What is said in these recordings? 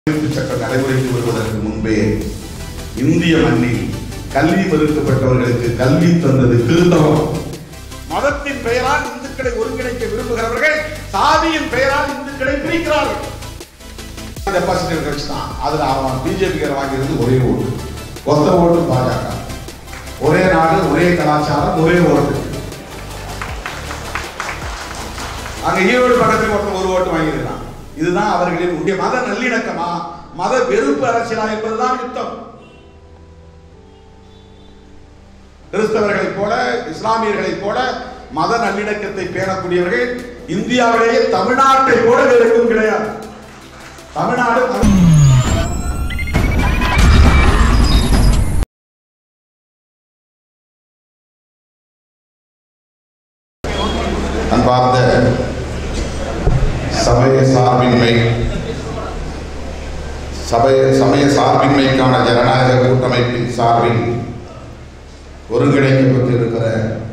அரசியலமைப்பு சட்டம் நடைமுறைக்கு வருவதற்கு முன்பே இந்திய மண்ணில் கல்வி மறுக்கப்பட்டவர்களுக்கு கல்வி தந்தது கிறிஸ்தவம் மதத்தின் பெயரால் இந்துக்களை ஒருங்கிணைக்க விரும்புகிறவர்கள் சாதியின் பெயரால் இந்துக்களை பிரிக்கிறார்கள் டெபாசிட் கட்சி தான் அதுல அவன் பிஜேபி வாங்கியது ஒரே ஓட்டு ஒத்த ஓட்டு பாஜக ஒரே நாடு ஒரே கலாச்சாரம் ஒரே ஓட்டு அங்க ஈரோடு பக்கத்தில் ஒருத்தன் ஒரு ஓட்டு வாங்கியிருக்கான் இதுதான் அவர்களின் முக்கிய மத நல்லிணக்கமா மத வெறுப்பு அரசியலா என்பதுதான் யுத்தம் கிறிஸ்தவர்களைப் போல இஸ்லாமியர்களைப் போல மத நல்லிணக்கத்தை பேணக்கூடியவர்கள் இந்தியாவிலேயே தமிழ்நாட்டை போல வேறு எங்கும் கிடையாது தமிழ்நாடு அன்பார்ந்த சமய சார்பின்மை சபை சமய சார்பின்மைக்கான ஜனநாயக கூட்டமைப்பின் சார்பில் ஒருங்கிணைக்கப்பட்டிருக்கிற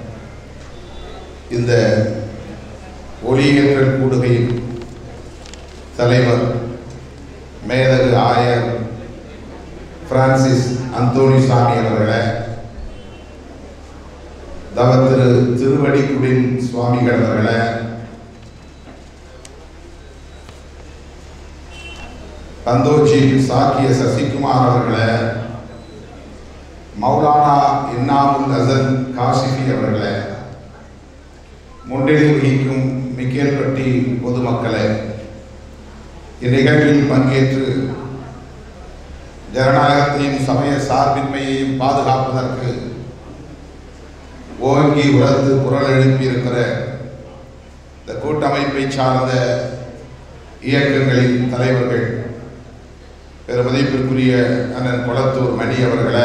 இந்த ஒளியேற்றல் கூடுகையின் தலைவர் மேதகு ஆயர் பிரான்சிஸ் அந்தோணிசாமி அவர்களை தவ திரு திருவடிக்குடில் சுவாமிகள் அவர்களை பந்தோஜி சாக்கிய சசிகுமார் அவர்களை மௌலானா இன்னாமுல் ஹசன் காசிஃபி அவர்களை முன்னிலை வகிக்கும் மிக்கேல்பட்டி பொதுமக்களை இந்நிகழ்வில் பங்கேற்று ஜனநாயகத்தையும் சமய சார்பின்மையையும் பாதுகாப்பதற்கு ஓங்கி உரத்து குரல் எழுப்பியிருக்கிற இந்த கூட்டமைப்பை சார்ந்த இயக்கங்களின் தலைவர்கள் பெருமதிப்பிற்குரிய அண்ணன் குளத்தூர் மணி அவர்களை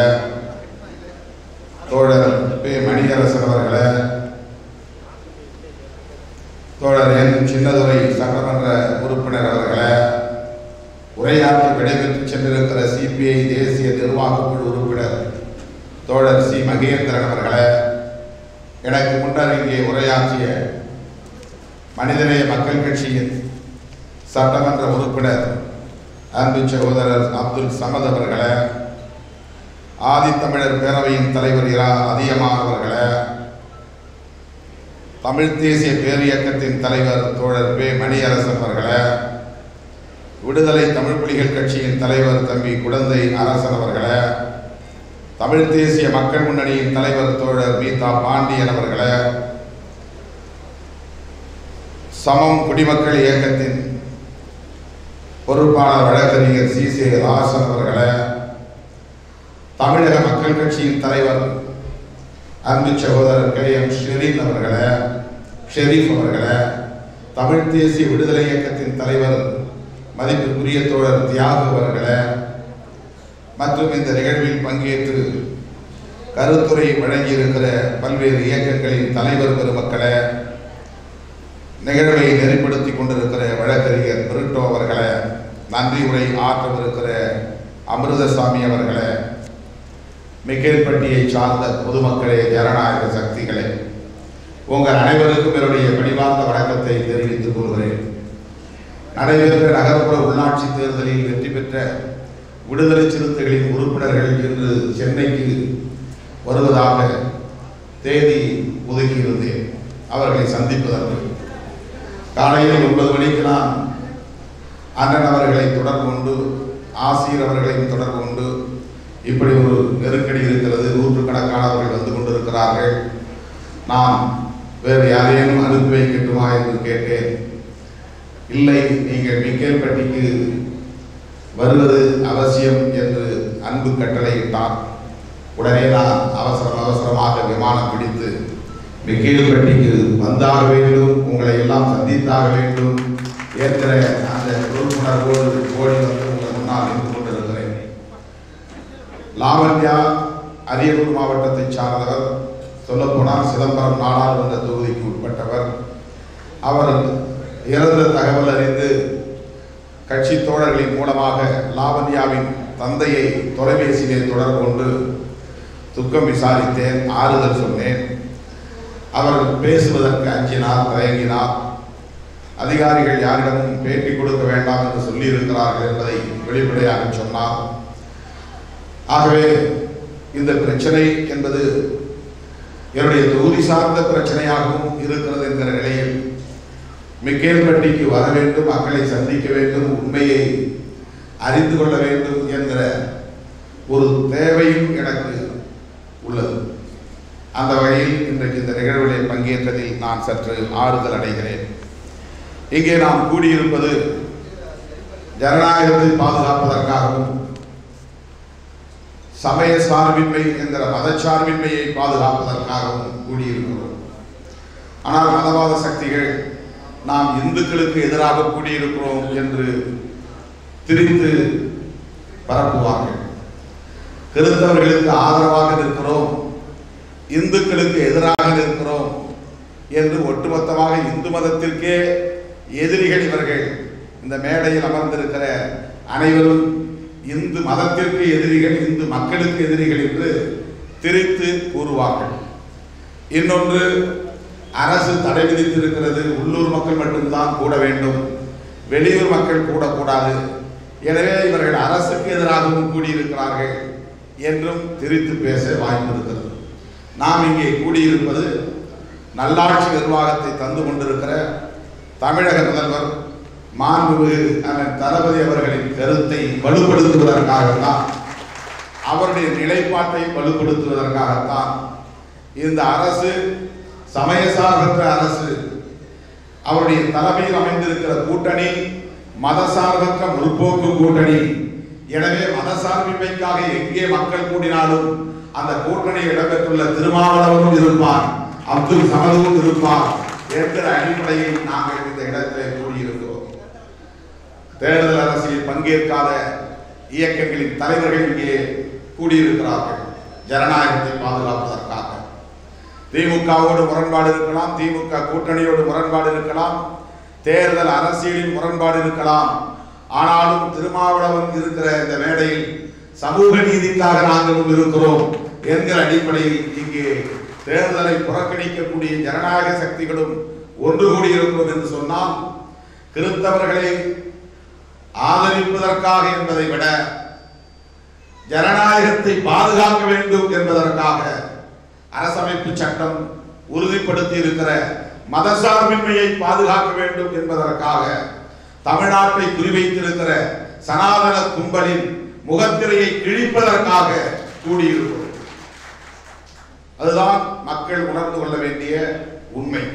தோழர் பே மணியரசன் அவர்களை தோழர் என் சின்னதுரை சட்டமன்ற உறுப்பினர் அவர்களை உரையாற்றி விடைபெற்று சென்றிருக்கிற சிபிஐ தேசிய நிர்வாக குழு உறுப்பினர் தோழர் சி மகேந்திரன் அவர்களை எனக்கு முன்னர் இங்கே உரையாற்றிய மனிதநேய மக்கள் கட்சியின் சட்டமன்ற உறுப்பினர் அன்பு சகோதரர் அப்துல் சமத் அவர்களை ஆதித்தமிழர் பேரவையின் தலைவர் இரா அதியமான் அவர்களை தமிழ் தேசிய பேரியக்கத்தின் தலைவர் தோழர் பே மணியரசன் அவர்களை விடுதலை தமிழ் புலிகள் கட்சியின் தலைவர் தம்பி குடந்தை அரசன் அவர்களை தமிழ் தேசிய மக்கள் முன்னணியின் தலைவர் தோழர் மீதா பாண்டியன் அவர்களை சமம் குடிமக்கள் இயக்கத்தின் பொறுப்பாளர் வழக்கறிஞர் சி சே ராசன் அவர்களை தமிழக மக்கள் கட்சியின் தலைவர் அன்பு சகோதரர் கே எம் ஷெரீன் அவர்களை ஷெரீப் அவர்களை தமிழ் தேசிய விடுதலை இயக்கத்தின் தலைவர் மதிப்பிற்குரிய தோழர் தியாகு அவர்களை மற்றும் இந்த நிகழ்வில் பங்கேற்று கருத்துரை வழங்கியிருக்கிற பல்வேறு இயக்கங்களின் தலைவர் பெருமக்களை நிகழ்வை நெறிப்படுத்தி கொண்டிருக்கிற வழக்கறிஞர் பிரிட்டோ அவர்களை நன்றி உரை ஆற்றவிருக்கிற அமிர்தசாமி அவர்களை மிக்கேல்பட்டியை சார்ந்த பொதுமக்களே ஜனநாயக சக்திகளே உங்கள் அனைவருக்கும் என்னுடைய பணிவார்ந்த வணக்கத்தை தெரிவித்துக் கொள்கிறேன் நடைபெற்ற நகர்ப்புற உள்ளாட்சி தேர்தலில் வெற்றி பெற்ற விடுதலை சிறுத்தைகளின் உறுப்பினர்கள் இன்று சென்னைக்கு வருவதாக தேதி ஒதுக்கியிருந்தேன் அவர்களை சந்திப்பதற்கு காலையில் ஒன்பது மணிக்கு நான் அண்ணன் அவர்களை தொடர்பு கொண்டு ஆசிரியர் அவர்களையும் தொடர்பு கொண்டு இப்படி ஒரு நெருக்கடி இருக்கிறது நூற்றுக்கணக்கானவர்கள் வந்து கொண்டிருக்கிறார்கள் நான் வேறு யாரையும் அனுப்பி வைக்கட்டுமா என்று கேட்டேன் இல்லை நீங்கள் மிக்கேல்பட்டிக்கு வருவது அவசியம் என்று அன்பு கட்டளையிட்டார் உடனே நான் அவசரம் அவசரமாக விமானம் பிடித்து மிக்கேல்பட்டிக்கு வந்தாக வேண்டும் உங்களை எல்லாம் சந்தித்தாக வேண்டும் என்கிற அந்த பொறுப்புணர்வோடு ஓடி வந்து உங்கள் முன்னால் நின்று கொண்டிருக்கிறேன் லாவண்யா அரியலூர் மாவட்டத்தை சார்ந்தவர் சொல்லப்போனால் சிதம்பரம் நாடாளுமன்ற தொகுதிக்கு உட்பட்டவர் அவர் இறந்த தகவல் அறிந்து கட்சி தோழர்களின் மூலமாக லாவண்யாவின் தந்தையை தொலைபேசியிலே தொடர்பு கொண்டு துக்கம் விசாரித்தேன் ஆறுதல் சொன்னேன் அவர் பேசுவதற்கு அஞ்சினார் தயங்கினார் அதிகாரிகள் யாரிடமும் பேட்டி கொடுக்க வேண்டாம் என்று சொல்லியிருக்கிறார்கள் என்பதை வெளிப்படையாக சொன்னார் ஆகவே இந்த பிரச்சனை என்பது என்னுடைய தொகுதி சார்ந்த பிரச்சனையாகவும் இருக்கிறது என்கிற நிலையில் மிக்கேல்பட்டிக்கு வர வேண்டும் மக்களை சந்திக்க வேண்டும் உண்மையை அறிந்து கொள்ள வேண்டும் என்கிற ஒரு தேவையும் எனக்கு உள்ளது அந்த வகையில் இன்றைக்கு இந்த நிகழ்விலே பங்கேற்றதில் நான் சற்று ஆறுதல் அடைகிறேன் இங்கே நாம் கூடியிருப்பது ஜனநாயகத்தை பாதுகாப்பதற்காகவும் சமய சார்பின்மை என்கிற மதச்சார்பின்மையை பாதுகாப்பதற்காகவும் கூடியிருக்கிறோம் ஆனால் மதவாத சக்திகள் நாம் இந்துக்களுக்கு எதிராக கூடியிருக்கிறோம் என்று திரித்து பரப்புவார்கள் கிறிஸ்தவர்களுக்கு ஆதரவாக நிற்கிறோம் இந்துக்களுக்கு எதிராக நிற்கிறோம் என்று ஒட்டுமொத்தமாக இந்து மதத்திற்கே எதிரிகள் இவர்கள் இந்த மேடையில் அமர்ந்திருக்கிற அனைவரும் இந்து மதத்திற்கு எதிரிகள் இந்து மக்களுக்கு எதிரிகள் என்று திரித்து கூறுவார்கள் இன்னொன்று அரசு தடை விதித்திருக்கிறது உள்ளூர் மக்கள் மட்டும்தான் கூட வேண்டும் வெளியூர் மக்கள் கூடக்கூடாது எனவே இவர்கள் அரசுக்கு எதிராகவும் கூடியிருக்கிறார்கள் என்றும் திரித்து பேச வாய்ப்பு இருக்கிறது நாம் இங்கே கூடியிருப்பது நல்லாட்சி நிர்வாகத்தை தந்து கொண்டிருக்கிற தமிழக முதல்வர் மாண்புமிகு அண்ணன் தளபதி அவர்களின் கருத்தை வலுப்படுத்துவதற்காகத்தான் அவருடைய நிலைப்பாட்டை வலுப்படுத்துவதற்காகத்தான் இந்த அரசு சமயசார்பற்ற அரசு அவருடைய தலைமையில் அமைந்திருக்கிற கூட்டணி மதசார்பற்ற முற்போக்கு கூட்டணி எனவே மதசார்பின்மைக்காக எங்கே மக்கள் கூடினாலும் அந்த கூட்டணியில் இடம்பெற்றுள்ள திருமாவளவனும் இருப்பார் அப்துல் சமதுவும் இருப்பார் என்கிற அடிப்படையில் நாங்கள் இந்த இடத்திலே கூடியிருக்கிறோம் தேர்தல் அரசியல் பங்கேற்காத இயக்கங்களின் தலைவர்கள் இங்கே கூடியிருக்கிறார்கள் ஜனநாயகத்தை பாதுகாப்பதற்காக திமுகவோடு முரண்பாடு இருக்கலாம் திமுக கூட்டணியோடு முரண்பாடு இருக்கலாம் தேர்தல் அரசியலில் முரண்பாடு இருக்கலாம் ஆனாலும் திருமாவளவன் இருக்கிற இந்த மேடையில் சமூக நீதிக்காக நாங்களும் இருக்கிறோம் என்கிற அடிப்படையில் இங்கே தேர்தலை புறக்கணிக்கக்கூடிய ஜனநாயக சக்திகளும் ஒன்று கூடி இருக்கிறோம் என்று சொன்னால் கிறிஸ்தவர்களை ஆதரிப்பதற்காக என்பதை விட ஜனநாயகத்தை பாதுகாக்க வேண்டும் என்பதற்காக அரசமைப்பு சட்டம் உறுதிப்படுத்தி இருக்கிற மதசார்பின்மையை பாதுகாக்க வேண்டும் என்பதற்காக தமிழ்நாட்டை குறிவைத்திருக்கிற சனாதன கும்பலின் முகத்திரையை கிழிப்பதற்காக கூடியிருக்கிறோம் அதுதான் மக்கள் உணர்ந்து கொள்ள வேண்டிய உண்மை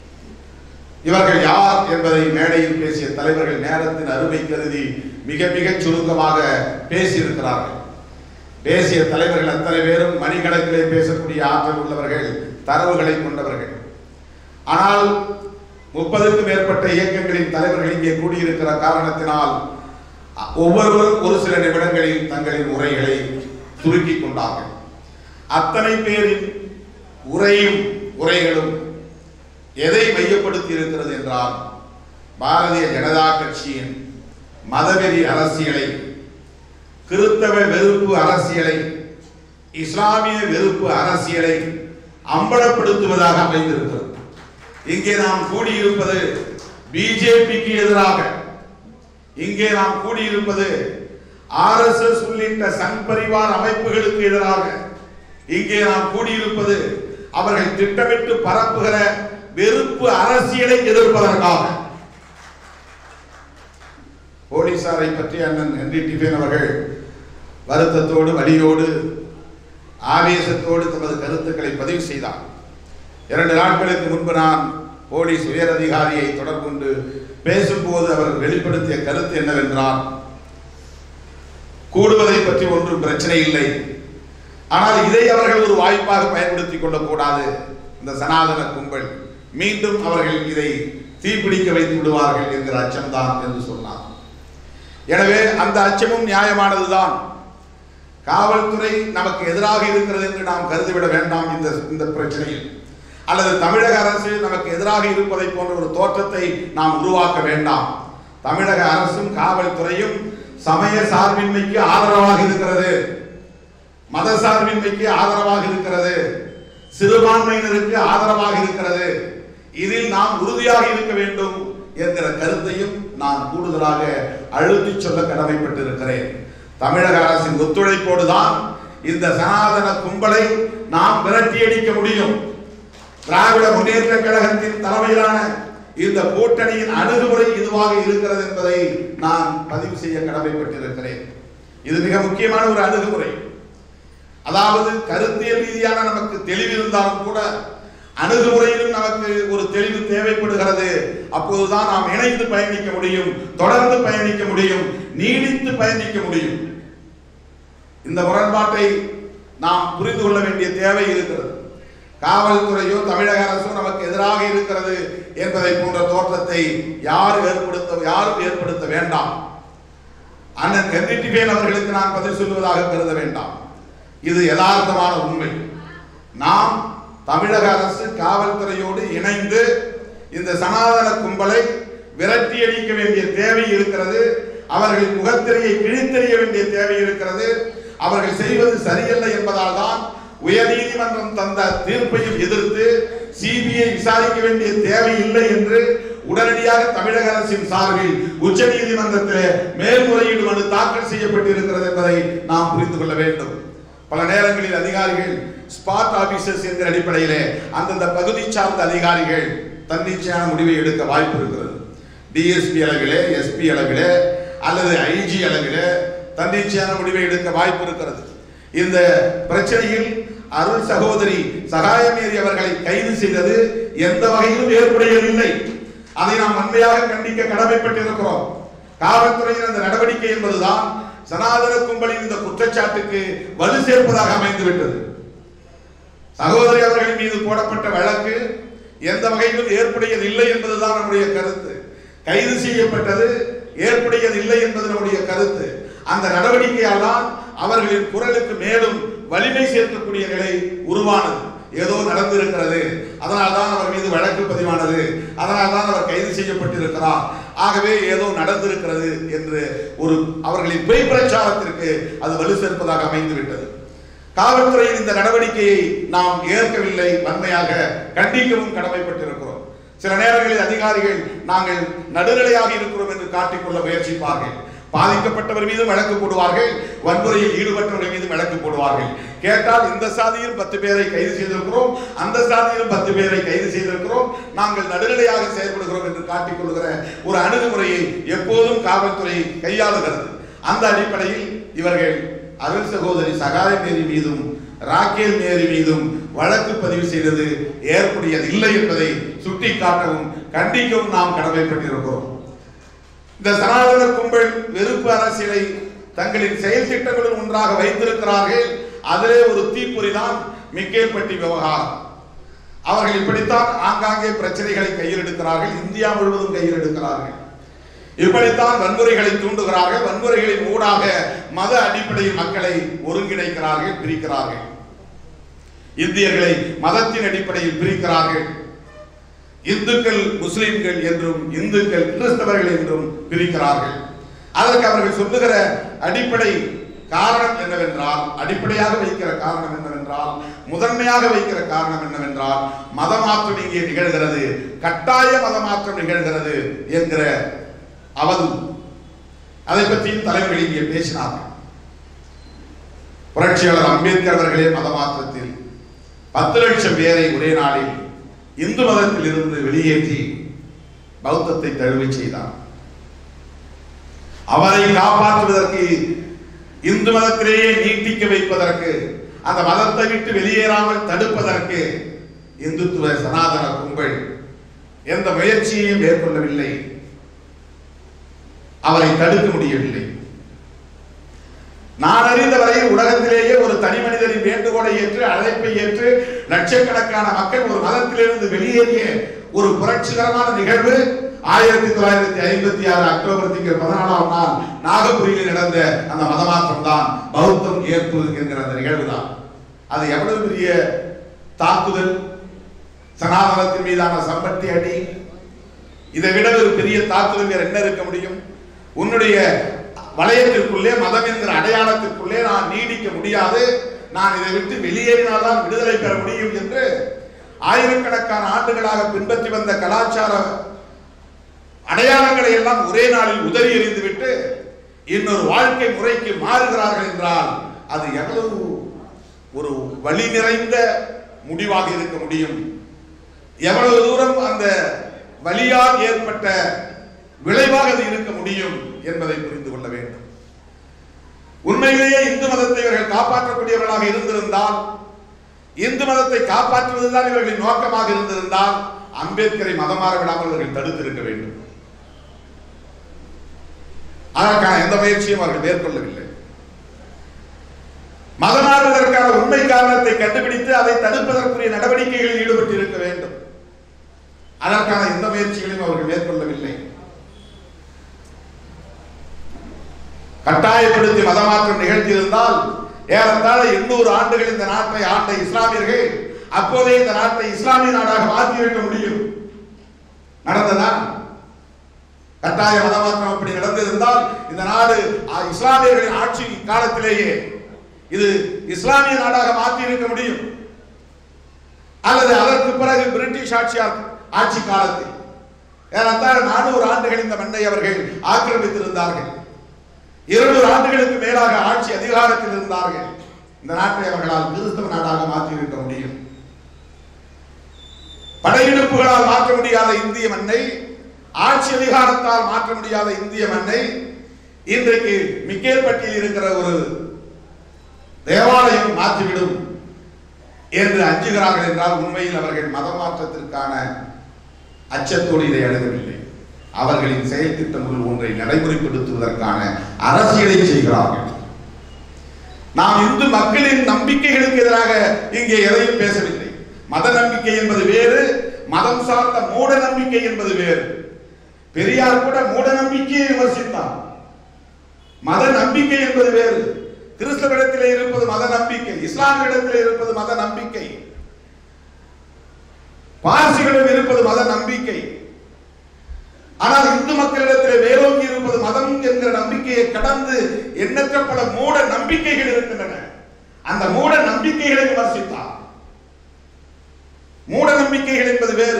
இவர்கள் யார் என்பதை மேடையில் பேசிய தலைவர்கள் நேரத்தின் அருமை கருதி மிக மிக சுருக்கமாக பேசியிருக்கிறார்கள் பேசிய தலைவர்கள் அத்தனை பேரும் மணிக்கணக்கிலே பேசக்கூடிய ஆற்றல் உள்ளவர்கள் தரவுகளை கொண்டவர்கள் ஆனால் முப்பதுக்கும் மேற்பட்ட இயக்கங்களின் தலைவர்கள் இங்கே கூடியிருக்கிற காரணத்தினால் ஒவ்வொருவரும் ஒரு சில நிமிடங்களில் தங்களின் உரைகளை சுருக்கிக் கொண்டார்கள் அத்தனை பேரின் உரையும் உரைகளும் எதை மையப்படுத்தி இருக்கிறது என்றால் பாரதிய ஜனதா கட்சியின் மதவெறி அரசியலை கிறிஸ்தவ வெறுப்பு அரசியலை இஸ்லாமிய வெறுப்பு அரசியலை அம்பலப்படுத்துவதாக அமைந்திருக்கிறது இங்கே நாம் கூடியிருப்பது பிஜேபிக்கு எதிராக இங்கே நாம் கூடியிருப்பது ஆர்எஸ்எஸ் உள்ளிட்ட சங் பரிவார் அமைப்புகளுக்கு எதிராக இங்கே நாம் கூடியிருப்பது அவர்கள் திட்டமிட்டு பரப்புகிற வெறுப்பு அரசியலை எதிர்ப்பதற்காக போலீசாரை பற்றி அண்ணன் ஹென்றி டிஃபன் அவர்கள் வருத்தத்தோடு வலியோடு ஆவேசத்தோடு தமது கருத்துக்களை பதிவு செய்தார் இரண்டு நாட்களுக்கு முன்பு நான் போலீஸ் உயர் அதிகாரியை தொடர்பு கொண்டு பேசும்போது அவர் வெளிப்படுத்திய கருத்து என்னவென்றால் கூடுவதை பற்றி ஒன்றும் பிரச்சனை இல்லை ஆனால் இதை அவர்கள் ஒரு வாய்ப்பாக பயன்படுத்திக் கொள்ளக்கூடாது இந்த சனாதன கும்பல் மீண்டும் அவர்கள் இதை தீப்பிடிக்க வைத்து விடுவார்கள் என்கிற அச்சம்தான் என்று சொன்னார் எனவே அந்த அச்சமும் நியாயமானதுதான் காவல்துறை நமக்கு எதிராக இருக்கிறது என்று நாம் கருதிவிட வேண்டாம் இந்த இந்த பிரச்சனையில் அல்லது தமிழக அரசு நமக்கு எதிராக இருப்பதை போன்ற ஒரு தோற்றத்தை நாம் உருவாக்க வேண்டாம் தமிழக அரசும் காவல்துறையும் சமய சார்பின்மைக்கு ஆதரவாக இருக்கிறது மத சார்பின்மைக்கு ஆதரவாக இருக்கிறது சிறுபான்மையினருக்கு ஆதரவாக இருக்கிறது இதில் நாம் உறுதியாக இருக்க வேண்டும் என்கிற கருத்தையும் நான் கூடுதலாக அழுத்தி சொல்ல கடமைப்பட்டிருக்கிறேன் தமிழக அரசின் ஒத்துழைப்போடு தான் இந்த சனாதன கும்பலை நாம் விரட்டியடிக்க முடியும் திராவிட முன்னேற்ற கழகத்தின் தலைமையிலான இந்த கூட்டணியின் அணுகுமுறை இதுவாக இருக்கிறது என்பதை நான் பதிவு செய்ய கடமைப்பட்டிருக்கிறேன் இது மிக முக்கியமான ஒரு அணுகுமுறை அதாவது கருத்தியல் ரீதியான நமக்கு தெளிவு இருந்தாலும் கூட அணுகுமுறையிலும் நமக்கு ஒரு தெளிவு தேவைப்படுகிறது அப்போதுதான் நாம் இணைந்து பயணிக்க முடியும் தொடர்ந்து பயணிக்க முடியும் நீடித்து பயணிக்க முடியும் இந்த முரண்பாட்டை நாம் புரிந்து கொள்ள வேண்டிய தேவை இருக்கிறது காவல்துறையோ தமிழக அரசோ நமக்கு எதிராக இருக்கிறது என்பதை போன்ற தோற்றத்தை யார் ஏற்படுத்த யாரும் ஏற்படுத்த வேண்டாம் அண்ணன் கென்னிட்டிவேல் அவர்களுக்கு நான் பதில் சொல்வதாக கருத வேண்டாம் இது யதார்த்தமான உண்மை நாம் தமிழக அரசு காவல்துறையோடு இணைந்து இந்த சனாதன கும்பலை விரட்டியடிக்க வேண்டிய தேவை இருக்கிறது அவர்களின் முகத்திரையை கிழித்தெறிய வேண்டிய தேவை இருக்கிறது அவர்கள் செய்வது சரியல்ல என்பதால் தான் உயர்நீதிமன்றம் தந்த தீர்ப்பையும் எதிர்த்து சிபிஐ விசாரிக்க வேண்டிய தேவை இல்லை என்று உடனடியாக தமிழக அரசின் சார்பில் உச்ச நீதிமன்றத்தில் மேல்முறையீடு மனு தாக்கல் செய்யப்பட்டிருக்கிறது என்பதை நாம் புரிந்து கொள்ள வேண்டும் பல நேரங்களில் அதிகாரிகள் ஸ்பாட் ஆபீசர்ஸ் என்கிற அடிப்படையிலே அந்தந்த பகுதி சார்ந்த அதிகாரிகள் தன்னிச்சையான முடிவை எடுக்க வாய்ப்பு இருக்கிறது டிஎஸ்பி அளவிலே எஸ்பி அளவிலே அல்லது ஐஜி அளவிலே தன்னிச்சையான முடிவை எடுக்க வாய்ப்பு இருக்கிறது இந்த பிரச்சனையில் அருள் சகோதரி சகாயமேரி அவர்களை கைது செய்தது எந்த வகையிலும் ஏற்புடையதில்லை அதை நாம் வன்மையாக கண்டிக்க கடமைப்பட்டிருக்கிறோம் காவல்துறையின் அந்த நடவடிக்கை என்பதுதான் சனாதன கும்பலின் இந்த குற்றச்சாட்டுக்கு வலு சேர்ப்பதாக அமைந்துவிட்டது சகோதரி அவர்களின் மீது போடப்பட்ட வழக்கு எந்த வகையிலும் ஏற்புடையது இல்லை என்பதுதான் நம்முடைய கருத்து கைது செய்யப்பட்டது ஏற்புடையது இல்லை என்பது நம்முடைய கருத்து அந்த நடவடிக்கையால் தான் அவர்களின் குரலுக்கு மேலும் வலிமை சேர்க்கக்கூடிய நிலை உருவானது ஏதோ நடந்திருக்கிறது அதனால் தான் அவர் மீது வழக்கு பதிவானது அதனால் தான் அவர் கைது செய்யப்பட்டிருக்கிறார் ஆகவே ஏதோ நடந்திருக்கிறது என்று ஒரு அவர்களின் பொய் பிரச்சாரத்திற்கு அது வலு சேர்ப்பதாக அமைந்துவிட்டது காவல்துறையின் இந்த நடவடிக்கையை நாம் ஏற்கவில்லை வன்மையாக கண்டிக்கவும் கடமைப்பட்டிருக்கிறோம் சில நேரங்களில் அதிகாரிகள் நாங்கள் நடுநிலையாக இருக்கிறோம் என்று காட்டிக்கொள்ள முயற்சிப்பார்கள் பாதிக்கப்பட்டவர் மீது வழக்கு போடுவார்கள் வன்முறையில் ஈடுபட்டவர்கள் மீது வழக்கு போடுவார்கள் கேட்டால் இந்த சாதியில் பத்து பேரை கைது செய்திருக்கிறோம் அந்த சாதியிலும் பத்து பேரை கைது செய்திருக்கிறோம் நாங்கள் நடுநிலையாக செயல்படுகிறோம் என்று காட்டிக்கொள்கிற ஒரு அணுகுமுறையை எப்போதும் காவல்துறை கையாளுகிறது அந்த அடிப்படையில் இவர்கள் அருள் சகோதரி சகாய மேரி மீதும் ராக்கேல் மேரி மீதும் வழக்கு பதிவு செய்தது ஏற்புடையது இல்லை என்பதை சுட்டிக்காட்டவும் கண்டிக்கவும் நாம் கடமைப்பட்டிருக்கிறோம் இந்த சனாதன கும்பல் வெறுப்பு அரசியலை தங்களின் செயல் திட்டங்களுடன் ஒன்றாக வைத்திருக்கிறார்கள் அதிலே ஒரு தீப்பொறி தான் மிக்கேல்பட்டி விவகாரம் அவர்கள் இப்படித்தான் ஆங்காங்கே பிரச்சனைகளை கையில் எடுக்கிறார்கள் இந்தியா முழுவதும் கையில் எடுக்கிறார்கள் இப்படித்தான் வன்முறைகளை தூண்டுகிறார்கள் வன்முறைகளின் ஊடாக மத அடிப்படையில் மக்களை ஒருங்கிணைக்கிறார்கள் பிரிக்கிறார்கள் இந்தியர்களை மதத்தின் அடிப்படையில் பிரிக்கிறார்கள் இந்துக்கள் முஸ்லிம்கள் என்றும் இந்துக்கள் கிறிஸ்தவர்கள் என்றும் பிரிக்கிறார்கள் அதற்கு அவர்கள் சொல்லுகிற அடிப்படை காரணம் என்னவென்றால் அடிப்படையாக வைக்கிற காரணம் என்னவென்றால் முதன்மையாக வைக்கிற காரணம் என்னவென்றால் மதமாற்றம் இங்கே நிகழ்கிறது கட்டாய மதமாற்றம் நிகழ்கிறது என்கிற அவதூ அதை பற்றியும் தலைவர்கள் இங்கே பேசினார்கள் புரட்சியாளர் அம்பேத்கர் அவர்களே மதமாற்றத்தில் பத்து லட்சம் பேரை ஒரே நாளில் இந்து மதத்தில் இருந்து வெளியேற்றி பௌத்தத்தை தழுவை செய்தார் அவரை காப்பாற்றுவதற்கு இந்து மதத்திலேயே நீட்டிக்க வைப்பதற்கு அந்த மதத்தை விட்டு வெளியேறாமல் தடுப்பதற்கு இந்துத்துவ சனாதன கும்பல் எந்த முயற்சியையும் மேற்கொள்ளவில்லை அவரை தடுக்க முடியவில்லை நான் அறிந்த வரையில் உலகத்திலேயே ஒரு தனி மனிதரின் வேண்டுகோளை ஏற்று அழைப்பை ஏற்று லட்சக்கணக்கான மக்கள் ஒரு மதத்திலிருந்து வெளியேறிய ஒரு புரட்சிகரமான நிகழ்வு ஆயிரத்தி தொள்ளாயிரத்தி ஐம்பத்தி ஆறு அக்டோபர் திங்கள் பதினாலாம் நாள் நாகபுரியில் நடந்த அந்த மதமாற்றம் தான் பௌத்தம் ஏற்பு என்கிற அந்த நிகழ்வு தான் அது எவ்வளவு பெரிய தாக்குதல் சனாதனத்தின் மீதான சம்பத்தி அடி இதை விட ஒரு பெரிய தாக்குதல் வேற என்ன இருக்க முடியும் உன்னுடைய வளையத்திற்குள்ளே மதம் என்கிற அடையாளத்திற்குள்ளே நான் நீடிக்க முடியாது நான் இதை விட்டு வெளியேறினால்தான் விடுதலை பெற முடியும் என்று ஆயிரக்கணக்கான ஆண்டுகளாக பின்பற்றி வந்த கலாச்சார அடையாளங்களை எல்லாம் ஒரே நாளில் உதறி எறிந்துவிட்டு இன்னொரு வாழ்க்கை முறைக்கு மாறுகிறார்கள் என்றால் அது எவ்வளவு ஒரு வழி நிறைந்த முடிவாக இருக்க முடியும் எவ்வளவு தூரம் அந்த வழியால் ஏற்பட்ட விளைவாக அது இருக்க முடியும் என்பதை புரிந்து கொள்ள வேண்டும் உண்மையிலேயே இந்து மதத்தை இவர்கள் காப்பாற்றக்கூடியவர்களாக இருந்திருந்தால் இந்து மதத்தை காப்பாற்றுவதுதான் இவர்களின் நோக்கமாக இருந்திருந்தால் அம்பேத்கரை மதமாற விடாமல் இவர்கள் தடுத்திருக்க வேண்டும் அதற்கான எந்த முயற்சியும் அவர்கள் மேற்கொள்ளவில்லை மதமாறுவதற்கான உண்மை காரணத்தை கண்டுபிடித்து அதை தடுப்பதற்குரிய நடவடிக்கைகளில் ஈடுபட்டு இருக்க வேண்டும் அதற்கான எந்த முயற்சிகளையும் அவர்கள் மேற்கொள்ளவில்லை கட்டாயப்படுத்தி மதமாற்றம் நிகழ்த்தியிருந்தால் ஏறத்தாழ எண்ணூறு ஆண்டுகள் இந்த நாட்டை ஆண்ட இஸ்லாமியர்கள் அப்போதே இந்த நாட்டை இஸ்லாமிய நாடாக மாற்றியிருக்க முடியும் நடந்ததா கட்டாய மதமாற்றம் அப்படி நடந்திருந்தால் இந்த நாடு அ, இஸ்லாமியர்களின் ஆட்சி காலத்திலேயே இது இஸ்லாமிய நாடாக மாற்றி இருக்க முடியும் அல்லது அதற்கு பிறகு பிரிட்டிஷ் ஆட்சியார் ஆட்சி காலத்தில் ஏறத்தாழ நானூறு ஆண்டுகள் இந்த மண்ணை அவர்கள் ஆக்கிரமித்திருந்தார்கள் இருநூறு ஆண்டுகளுக்கு மேலாக ஆட்சி அதிகாரத்தில் இருந்தார்கள் இந்த நாட்டை அவர்களால் கிறிஸ்தவ நாடாக மாற்றி இருக்க முடியும் படையெடுப்புகளால் மாற்ற முடியாத இந்திய மண்ணை ஆட்சி அதிகாரத்தால் மாற்ற முடியாத இந்திய மண்ணை இன்றைக்கு மிக்கேல்பட்டியில் இருக்கிற ஒரு தேவாலயம் மாற்றிவிடும் என்று அஞ்சுகிறார்கள் என்றால் உண்மையில் அவர்கள் மத மாற்றத்திற்கான அச்சத்தோடு இதை அணுகவில்லை அவர்களின் செயல் திட்டங்கள் ஒன்றை நடைமுறைப்படுத்துவதற்கான அரசியலை செய்கிறார்கள் நாம் இந்து மக்களின் நம்பிக்கைகளுக்கு எதிராக இங்கே எதையும் பேசவில்லை மத நம்பிக்கை என்பது வேறு மதம் சார்ந்த மூட நம்பிக்கை என்பது வேறு பெரியார் கூட மூட நம்பிக்கையை விமர்சித்தார் மத நம்பிக்கை என்பது வேறு கிறிஸ்தவரிடத்திலே இருப்பது மத நம்பிக்கை இஸ்லாமியிடத்திலே இருப்பது மத நம்பிக்கை பார்சிகளிடம் இருப்பது மத நம்பிக்கை ஆனால் இந்து மக்களிடத்திலே வேரோங்கி இருப்பது மதம் என்கிற நம்பிக்கையை கடந்து எண்ணற்ற பல மூட நம்பிக்கைகள் இருக்கின்றன அந்த மூட நம்பிக்கைகளை விமர்சித்தார் மூட நம்பிக்கைகள் என்பது வேறு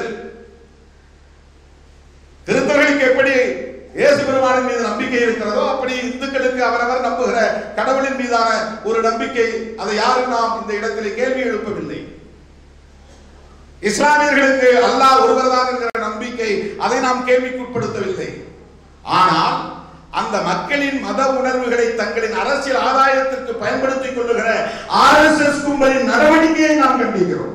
கிறிஸ்தவர்களுக்கு எப்படி இயேசு பெருமானின் மீது நம்பிக்கை இருக்கிறதோ அப்படி இந்துக்களுக்கு அவரவர் நம்புகிற கடவுளின் மீதான ஒரு நம்பிக்கை அதை யாரும் நாம் இந்த இடத்திலே கேள்வி எழுப்பவில்லை இஸ்லாமியர்களுக்கு அல்லாஹ் ஒருவர்தான் என்கிற நம்பிக்கை அதை நாம் கேள்விக்குட்படுத்தவில்லை ஆனால் அந்த மக்களின் மத உணர்வுகளை தங்களின் அரசியல் ஆதாயத்திற்கு பயன்படுத்திக் கொள்ளுகிற ஆர்எஸ்எஸ் கும்பலின் நடவடிக்கையை நாம் கண்டிக்கிறோம்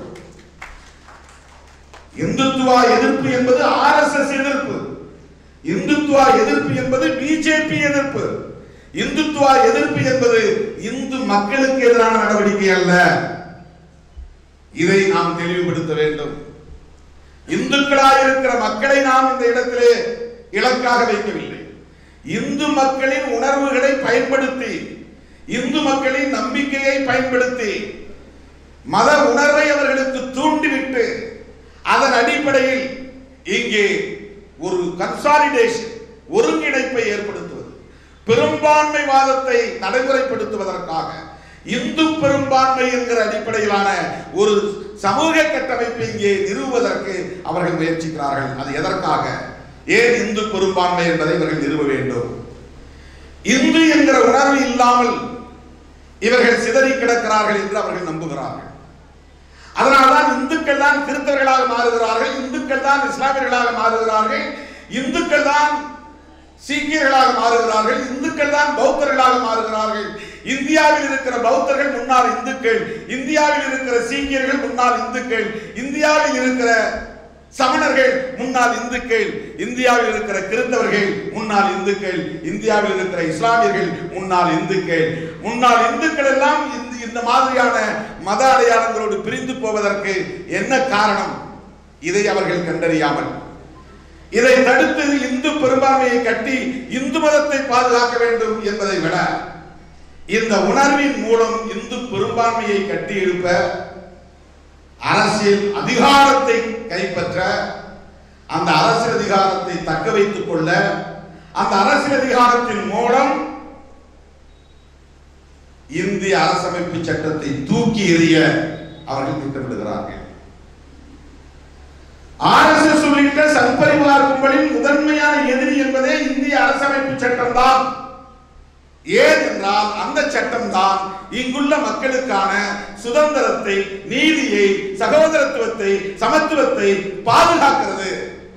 இந்துத்துவா எதிர்ப்பு என்பது ஆர்எஸ்எஸ் எதிர்ப்பு இந்துத்துவா எதிர்ப்பு என்பது பிஜேபி எதிர்ப்பு இந்துத்துவா எதிர்ப்பு என்பது இந்து மக்களுக்கு எதிரான நடவடிக்கை அல்ல இதை நாம் தெளிவுபடுத்த வேண்டும் இந்துக்களாக இருக்கிற மக்களை நாம் இந்த இடத்திலே இலக்காக வைக்கவில்லை இந்து மக்களின் உணர்வுகளை பயன்படுத்தி இந்து மக்களின் நம்பிக்கையை பயன்படுத்தி மத உணர்வை அவர்களுக்கு தூண்டிவிட்டு அதன் அடிப்படையில் இங்கே ஒரு கன்சாலிடேஷன் ஒருங்கிணைப்பை ஏற்படுத்துவது பெரும்பான்மை வாதத்தை நடைமுறைப்படுத்துவதற்காக இந்து பெரும்பான்மை என்கிற அடிப்படையிலான ஒரு சமூக கட்டமைப்பை இங்கே நிறுவுவதற்கு அவர்கள் முயற்சிக்கிறார்கள் அது எதற்காக ஏன் இந்து பெரும்பான்மை என்பதை இவர்கள் நிறுவ வேண்டும் இந்து என்கிற உணர்வு இல்லாமல் இவர்கள் சிதறி கிடக்கிறார்கள் என்று அவர்கள் நம்புகிறார்கள் அதனால்தான் இந்துக்கள் தான் கிறிஸ்தவர்களாக மாறுகிறார்கள் இந்துக்கள் தான் இஸ்லாமியர்களாக மாறுகிறார்கள் இந்துக்கள் தான் சீக்கியர்களாக மாறுகிறார்கள் இந்துக்கள் தான் பௌத்தர்களாக மாறுகிறார்கள் இந்தியாவில் இருக்கிற பௌத்தர்கள் முன்னாள் இந்துக்கள் இந்தியாவில் இருக்கிற சீக்கியர்கள் முன்னாள் இந்துக்கள் இந்தியாவில் இருக்கிற சமணர்கள் முன்னாள் இந்துக்கள் இந்தியாவில் இருக்கிற கிறிஸ்தவர்கள் முன்னாள் இந்துக்கள் இந்தியாவில் இருக்கிற இஸ்லாமியர்கள் முன்னாள் இந்துக்கள் முன்னாள் இந்துக்கள் எல்லாம் இந்த இந்த மாதிரியான மத அடையாளங்களோடு பிரிந்து போவதற்கு என்ன காரணம் இதை அவர்கள் கண்டறியாமல் இதை தடுத்து இந்து பெரும்பான்மையை கட்டி இந்து மதத்தை பாதுகாக்க வேண்டும் என்பதை விட இந்த உணர்வின் மூலம் இந்து பெரும்பான்மையை கட்டி எழுப்ப அரசியல் அதிகாரத்தை கைப்பற்ற அந்த அரசியல் அதிகாரத்தை தக்க வைத்துக் கொள்ள அந்த அரசியல் அதிகாரத்தின் மூலம் இந்திய அரசமைப்பு சட்டத்தை தூக்கி எறிய அவர்கள் திட்டமிடுகிறார்கள் ஆர்எஸ்எஸ் உள்ளிட்ட சங் சங்பரிவார் கும்பலின் முதன்மையான எதிரி என்பதே இந்திய அரசமைப்பு சட்டம்தான் ஏன் என்றால் அந்த சட்டம் தான் இங்குள்ள மக்களுக்கான சுதந்திரத்தை நீதியை சகோதரத்துவத்தை சமத்துவத்தை பாதுகாக்கிறது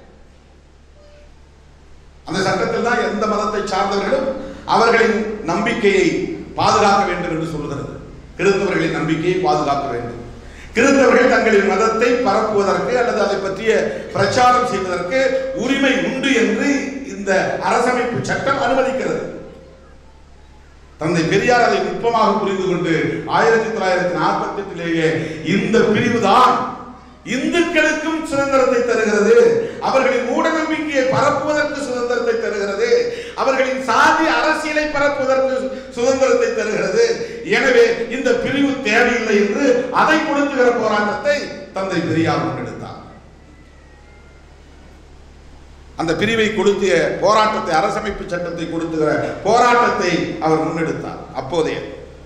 அந்த சட்டத்தில் தான் எந்த மதத்தை சார்ந்தவர்களும் அவர்களின் நம்பிக்கையை பாதுகாக்க வேண்டும் என்று சொல்கிறது கிறிஸ்தவர்களின் நம்பிக்கையை பாதுகாக்க வேண்டும் கிறிஸ்தவர்கள் தங்களின் மதத்தை பரப்புவதற்கு அல்லது அதை பற்றிய பிரச்சாரம் செய்வதற்கு உரிமை உண்டு என்று இந்த அரசமைப்பு சட்டம் அனுமதிக்கிறது தந்தை பெரியார் அதை நுட்பமாக புரிந்து கொண்டு ஆயிரத்தி தொள்ளாயிரத்தி நாற்பத்தி எட்டிலேயே இந்த பிரிவுதான் இந்துக்களுக்கும் சுதந்திரத்தை தருகிறது அவர்களின் மூட நம்பிக்கையை பரப்புவதற்கு சுதந்திரத்தை தருகிறது அவர்களின் சாதி அரசியலை பரப்புவதற்கு சுதந்திரத்தை தருகிறது எனவே இந்த பிரிவு தேவையில்லை என்று அதை கொடுத்துகிற போராட்டத்தை தந்தை பெரியார் முன்னெடுத்தார் அந்த பிரிவை கொடுத்திய போராட்டத்தை அரசமைப்பு சட்டத்தை கொடுத்துகிற போராட்டத்தை அவர் முன்னெடுத்தார் அப்போதைய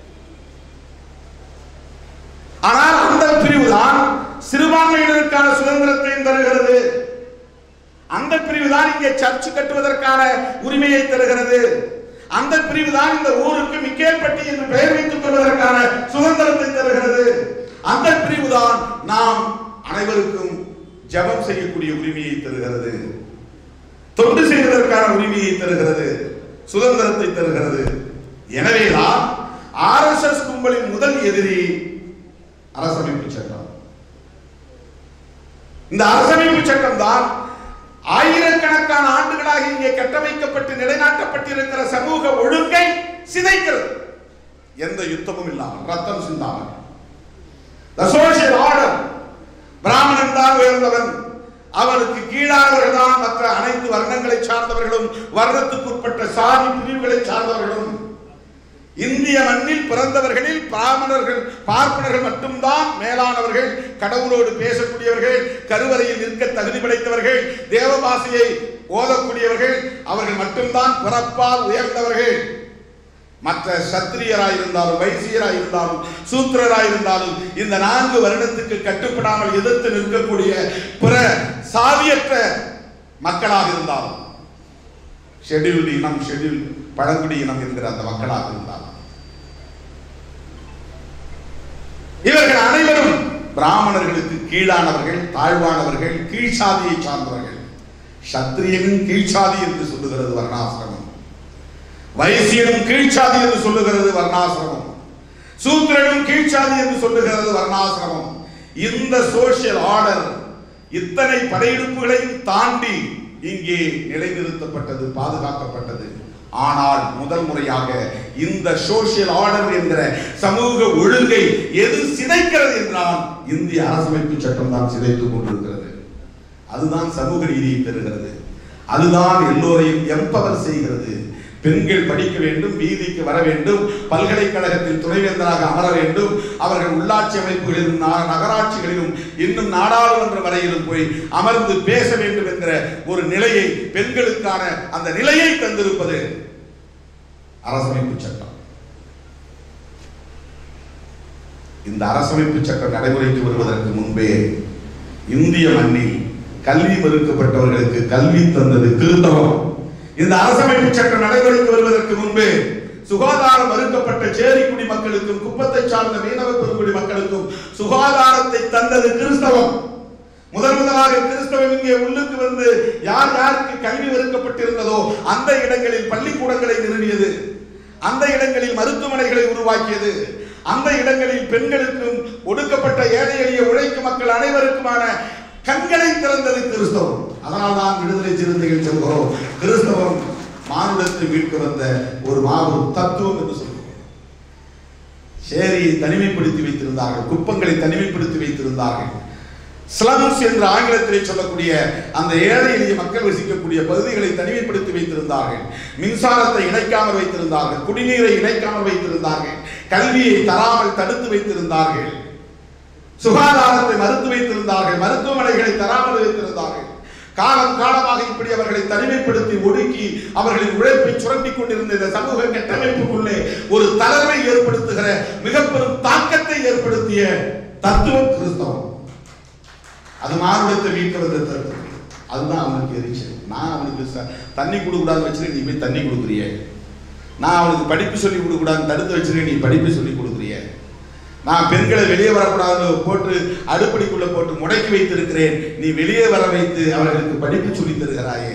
ஆனால் அந்த பிரிவுதான் சிறுபான்மையினருக்கான சுதந்திரத்தையும் தருகிறது அந்த பிரிவுதான் இங்கே சர்ச் கட்டுவதற்கான உரிமையை தருகிறது அந்த பிரிவுதான் இந்த ஊருக்கு மிக்கேல்பட்டி என்று பெயர் வைத்துக் கொள்வதற்கான சுதந்திரத்தை தருகிறது அந்த பிரிவுதான் நாம் அனைவருக்கும் ஜெபம் செய்யக்கூடிய உரிமையை தருகிறது தொண்டு செய்வதற்கான உரிமையை தருகிறது சுதந்திரத்தை தருகிறது எனவேதான் ஆர்எஸ்எஸ் கும்பலின் முதல் எதிரி அரசமைப்பு சட்டம் இந்த அரசமைப்பு சட்டம் தான் ஆயிரக்கணக்கான ஆண்டுகளாக இங்கே கட்டமைக்கப்பட்டு நிலைநாட்டப்பட்டிருக்கிற சமூக ஒழுங்கை சிதைக்கிறது எந்த யுத்தமும் இல்லாமல் ரத்தம் சிந்தாமல் The social order பிராமணன் தான் உயர்ந்தவன் அவனுக்கு கீழானவர்கள் தான் மற்ற அனைத்து வர்ணங்களை சார்ந்தவர்களும் வர்ணத்துக்குட்பட்ட சாதி பிரிவுகளை சார்ந்தவர்களும் இந்திய மண்ணில் பிறந்தவர்களில் பிராமணர்கள் பார்ப்பனர்கள் மட்டும்தான் மேலானவர்கள் கடவுளோடு பேசக்கூடியவர்கள் கருவறையில் நிற்க தகுதி படைத்தவர்கள் தேவபாசையை ஓதக்கூடியவர்கள் அவர்கள் மட்டும்தான் பிறப்பால் உயர்ந்தவர்கள் மற்ற சத்திரியராய் இருந்தாலும் வைசியராய் இருந்தாலும் சூத்திரராய் இருந்தாலும் இந்த நான்கு வருடத்துக்கு கட்டுப்படாமல் எதிர்த்து நிற்கக்கூடிய பிற சாதியற்ற மக்களாக இருந்தாலும் ஷெட்யூல்டு இனம் ஷெட்யூல் பழங்குடி இனம் என்கிற அந்த மக்களாக இருந்தாலும் இவர்கள் அனைவரும் பிராமணர்களுக்கு கீழானவர்கள் தாழ்வானவர்கள் கீழ் சாதியை சார்ந்தவர்கள் சத்திரியனும் கீழ்ச்சாதி என்று சொல்லுகிறது வர்ணாசிரமம் வைசியனும் கீழ்ச்சாதி என்று சொல்லுகிறது வர்ணாசிரமம் சூத்திரனும் கீழ்ச்சாதி என்று சொல்லுகிறது வர்ணாசிரமம் இந்த சோசியல் ஆர்டர் இத்தனை படையெடுப்புகளையும் தாண்டி இங்கே நிலைநிறுத்தப்பட்டது பாதுகாக்கப்பட்டது ஆனால் முதல் முறையாக இந்த சோசியல் ஆர்டர் என்கிற சமூக ஒழுங்கை எது சிதைக்கிறது என்றால் இந்திய அரசமைப்பு சட்டம் தான் சிதைத்துக் கொண்டிருக்கிறது அதுதான் சமூக நீதியை பெறுகிறது அதுதான் எல்லோரையும் எம்பவர் செய்கிறது பெண்கள் படிக்க வேண்டும் வீதிக்கு வர வேண்டும் பல்கலைக்கழகத்தில் துணைவேந்தராக அமர வேண்டும் அவர்கள் உள்ளாட்சி அமைப்புகளிலும் நா- நகராட்சிகளிலும் இன்னும் நாடாளுமன்ற வரையிலும் போய் அமர்ந்து பேச வேண்டும் என்கிற ஒரு நிலையை பெண்களுக்கான அந்த நிலையை தந்திருப்பது அரசமைப்பு சட்டம் இந்த அரசமைப்பு சட்டம் நடைமுறைக்கு வருவதற்கு முன்பே இந்திய மண்ணில் கல்வி மறுக்கப்பட்டவர்களுக்கு கல்வி தந்தது கிறிஸ்தவம் இந்த அரசமைப்பு சட்டம் நடைமுறைக்கு வருவதற்கு முன்பே சுகாதாரம் மறுக்கப்பட்ட சேரிக்குடி மக்களுக்கும் குப்பத்தை சார்ந்த மீனவ பெருங்குடி மக்களுக்கும் சுகாதாரத்தை தந்தது கிறிஸ்தவம் முதன் முதலாக கிறிஸ்தவம் இங்கே உள்ளுக்கு வந்து யார் யாருக்கு கல்வி மறுக்கப்பட்டிருந்ததோ அந்த இடங்களில் பள்ளிக்கூடங்களை நிறுவியது அந்த இடங்களில் மருத்துவமனைகளை உருவாக்கியது அந்த இடங்களில் பெண்களுக்கும் ஒடுக்கப்பட்ட ஏழை எளிய உழைக்கும் மக்கள் அனைவருக்குமான கண்களை திறந்தது கிறிஸ்தவம் அதனால் தான் விடுதலை சிறுத்தைகள் சொல்கிறோம் கிறிஸ்தவம் மானுடத்தை மீட்க வந்த ஒரு மாபெரும் தத்துவம் என்று சொல்கிறோம் சேரியை தனிமைப்படுத்தி வைத்திருந்தார்கள் குப்பங்களை தனிமைப்படுத்தி வைத்திருந்தார்கள் ஸ்லம்ஸ் என்று ஆங்கிலத்திலே சொல்லக்கூடிய அந்த ஏழை எளிய மக்கள் வசிக்கக்கூடிய பகுதிகளை தனிமைப்படுத்தி வைத்திருந்தார்கள் மின்சாரத்தை இணைக்காமல் வைத்திருந்தார்கள் குடிநீரை இணைக்காமல் வைத்திருந்தார்கள் கல்வியை தராமல் தடுத்து வைத்திருந்தார்கள் சுகாதாரத்தை மறுத்து வைத்திருந்தார்கள் மருத்துவமனைகளை தராமல் வைத்திருந்தார்கள் காலம் காலமாக இப்படி அவர்களை தனிமைப்படுத்தி ஒடுக்கி அவர்களின் உழைப்பை சுரண்டிக் கொண்டிருந்த இந்த சமூக கட்டமைப்புக்குள்ளே ஒரு தளர்வை ஏற்படுத்துகிற மிக பெரும் தாக்கத்தை ஏற்படுத்திய தத்துவம் கிறிஸ்தவம் அது மானுடத்தை மீட்க வந்த தத்துவம் அதுதான் அவனுக்கு எரிச்சல் நான் அவனுக்கு ச- தண்ணி கொடுக்கூடாதுன்னு வச்சுட்டு நீ போய் தண்ணி கொடுக்குறிய நான் அவனுக்கு படிப்பு சொல்லி கொடுக்கூடாதுன்னு தடுத்து வச்சிருக்கேன் நீ படிப்பு சொல்லி கொடுக்குறிய நான் பெண்களை வெளியே வரக்கூடாதுன்னு போட்டு அடுப்படிக்குள்ள போட்டு முடக்கி வைத்திருக்கிறேன் நீ வெளியே வர வைத்து அவர்களுக்கு படிப்பு சொல்லி தருகிறாயே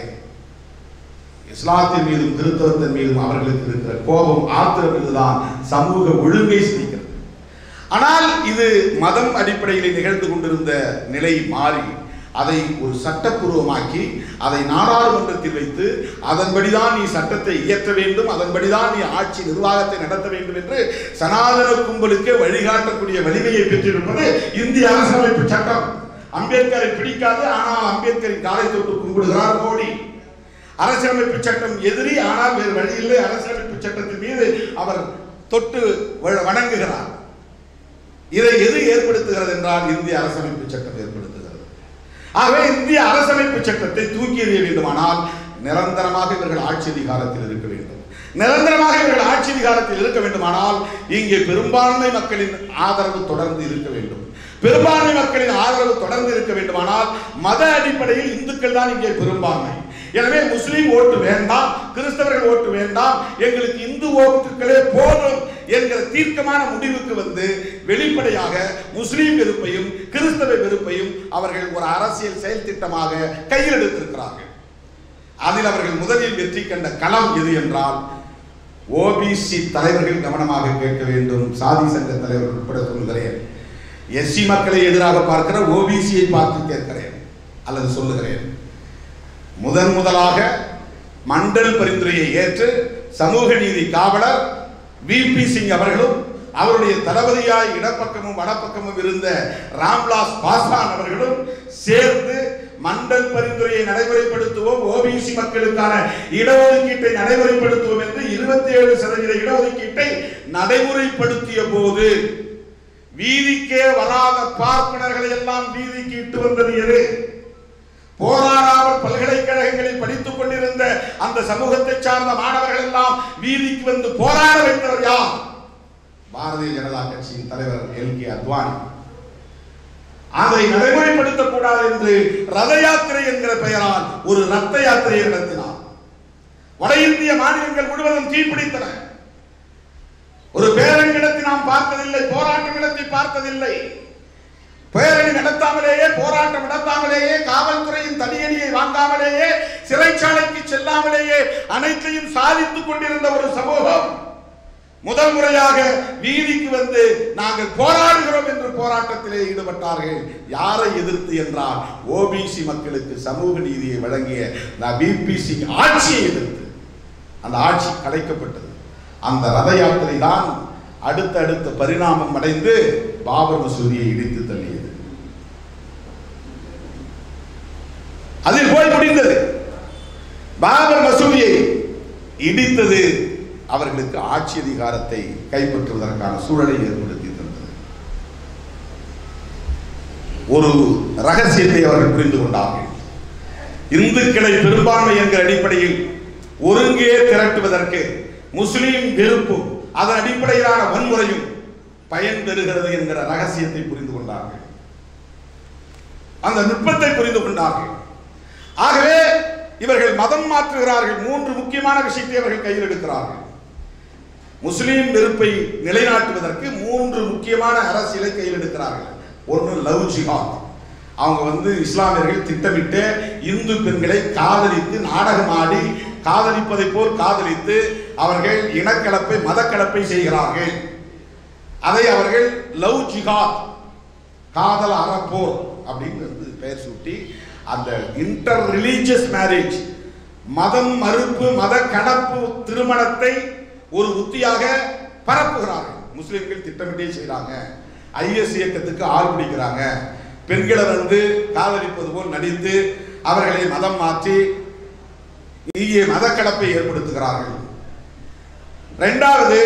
இஸ்லாத்தின் மீதும் கிறிஸ்தவத்தின் மீதும் அவர்களுக்கு இருக்கிற கோபம் ஆத்திரம் இதுதான் சமூக ஒழுங்கை சிரிக்கிறது ஆனால் இது மதம் அடிப்படையில் நிகழ்ந்து கொண்டிருந்த நிலை மாறி அதை ஒரு சட்டப்பூர்வமாக்கி அதை நாடாளுமன்றத்தில் வைத்து அதன்படிதான் நீ சட்டத்தை இயற்ற வேண்டும் அதன்படிதான் நீ ஆட்சி நிர்வாகத்தை நடத்த வேண்டும் என்று சனாதன கும்பலுக்கு வழிகாட்டக்கூடிய வலிமையை பெற்றிருப்பது இந்திய அரசியலமைப்பு சட்டம் அம்பேத்கரை பிடிக்காது ஆனால் அம்பேத்கரின் காலை தொட்டு கும்பிடுகிறார் மோடி அரசியலமைப்பு சட்டம் எதிரி ஆனால் வேறு வழியில்லை அரசியலமைப்பு சட்டத்தின் மீது அவர் தொட்டு வ- வணங்குகிறார் இதை எது ஏற்படுத்துகிறது என்றால் இந்திய அரசமைப்பு சட்டம் ஏற்படுத்துகிறது ஆகவே இந்திய அரசமைப்பு சட்டத்தை தூக்கி எறிய வேண்டுமானால் நிரந்தரமாக இவர்கள் ஆட்சி அதிகாரத்தில் இருக்க வேண்டும் நிரந்தரமாக இவர்கள் ஆட்சி அதிகாரத்தில் இருக்க வேண்டுமானால் இங்கே பெரும்பான்மை மக்களின் ஆதரவு தொடர்ந்து இருக்க வேண்டும் பெரும்பான்மை மக்களின் ஆதரவு தொடர்ந்து இருக்க வேண்டுமானால் மத அடிப்படையில் இந்துக்கள் தான் இங்கே பெரும்பான்மை எனவே முஸ்லீம் ஓட்டு வேண்டாம் கிறிஸ்தவர்கள் ஓட்டு வேண்டாம் எங்களுக்கு இந்து ஓட்டுகளே போதும் என்கிற தீர்க்கமான முடிவுக்கு வந்து வெளிப்படையாக முஸ்லீம் வெறுப்பையும் கிறிஸ்தவ வெறுப்பையும் அவர்கள் ஒரு அரசியல் செயல் திட்டமாக கையில் எடுத்திருக்கிறார்கள் அதில் அவர்கள் முதலில் வெற்றி கண்ட களம் எது என்றால் ஓபிசி தலைவர்கள் கவனமாக கேட்க வேண்டும் சாதி சங்க தலைவர்கள் உட்பட சொல்கிறேன் எஸ்சி மக்களை எதிராக பார்க்கிற ஓபிசியை பார்த்து கேட்கிறேன் அல்லது சொல்லுகிறேன் முதன் முதலாக மண்டல் பரிந்துரையை ஏற்று சமூக நீதி காவலர் விபி சிங் அவர்களும் அவருடைய தளபதியாய் இடப்பக்கமும் வடப்பக்கமும் இருந்த ராம்விலாஸ் பாஸ்வான் அவர்களும் சேர்ந்து மண்டல் பரிந்துரையை நடைமுறைப்படுத்துவோம் ஓபிசி மக்களுக்கான இடஒதுக்கீட்டை நடைமுறைப்படுத்துவோம் என்று இருபத்தி ஏழு சதவீத இடஒதுக்கீட்டை நடைமுறைப்படுத்திய போது வீதிக்கே வராத பார்ப்பனர்களை எல்லாம் வீதிக்கு இட்டு வந்தது எது போராடாமல் பல்கலைக்கழகங்களில் படித்துக் கொண்டிருந்த அந்த சமூகத்தை சார்ந்த மாணவர்கள் எல்லாம் வீதிக்கு வந்து போராட வைத்தவர் யார் பாரதிய ஜனதா கட்சியின் தலைவர் எல் கே அத்வானி அதை நடைமுறைப்படுத்தக்கூடாது என்று ரத யாத்திரை என்கிற பெயரால் ஒரு ரத்த யாத்திரையை நடத்தினார் வட இந்திய மாநிலங்கள் முழுவதும் தீப்பிடித்தன ஒரு பேரணிடத்தை நாம் பார்த்ததில்லை போராட்டம் இடத்தை பார்த்ததில்லை பேரணி நடத்தாமலேயே போராட்டம் நடத்தாமலேயே காவல்துறையின் தடியடியை வாங்காமலேயே சிறைச்சாலைக்கு செல்லாமலேயே அனைத்தையும் சாதித்துக் கொண்டிருந்த ஒரு சமூகம் முதல் முறையாக வீதிக்கு வந்து நாங்கள் போராடுகிறோம் என்று போராட்டத்திலே ஈடுபட்டார்கள் யாரை எதிர்த்து என்றால் ஓபிசி மக்களுக்கு சமூக நீதியை வழங்கிய பிபிசி ஆட்சியை எதிர்த்து அந்த ஆட்சி கலைக்கப்பட்டது அந்த ரத யாத்திரை தான் அடுத்தடுத்த பரிணாமம் அடைந்து பாபர் மசூதியை இடித்து தள்ளியது அதில் போய் முடிந்தது பாபர் மசூதியை இடித்தது அவர்களுக்கு ஆட்சி அதிகாரத்தை கைப்பற்றுவதற்கான சூழலை ஏற்படுத்தி தந்தது ஒரு ரகசியத்தை அவர்கள் புரிந்து கொண்டார்கள் இந்துக்களை பெரும்பான்மை என்கிற அடிப்படையில் ஒருங்கே திரட்டுவதற்கு முஸ்லீம் வெறுப்பும் அதன் அடிப்படையிலான வன்முறையும் பயன் பெறுகிறது என்கிற ரகசியத்தை புரிந்து கொண்டார்கள் அந்த நுட்பத்தை புரிந்து கொண்டார்கள் ஆகவே இவர்கள் மதம் மாற்றுகிறார்கள் மூன்று முக்கியமான விஷயத்தை அவர்கள் கையில் எடுக்கிறார்கள் முஸ்லீம் வெறுப்பை நிலைநாட்டுவதற்கு மூன்று முக்கியமான அரசியலை கையில் எடுக்கிறார்கள் ஒன்று லவ் ஜிஹாத் அவங்க வந்து இஸ்லாமியர்கள் திட்டமிட்டு இந்து பெண்களை காதலித்து நாடகம் ஆடி காதலிப்பதை போல் காதலித்து அவர்கள் இனக்கலப்பை மதக்கலப்பை செய்கிறார்கள் அதை அவர்கள் லவ் ஜிஹாத் காதல் அறப்போர் அப்படின்னு வந்து பெயர் சூட்டி அந்த இன்டர் ரிலீஜியஸ் மேரேஜ் மதம் மறுப்பு மத கடப்பு திருமணத்தை ஒரு உத்தியாக பரப்புகிறார்கள் முஸ்லிம்கள் திட்டமிட்டே செய்றாங்க ஐஎஸ் இயக்கத்துக்கு ஆள் பிடிக்கிறாங்க பெண்களை வந்து காதலிப்பது போல் நடித்து அவர்களை மதம் மாற்றி இங்கே மதக்கலப்பை ஏற்படுத்துகிறார்கள் இரண்டாவது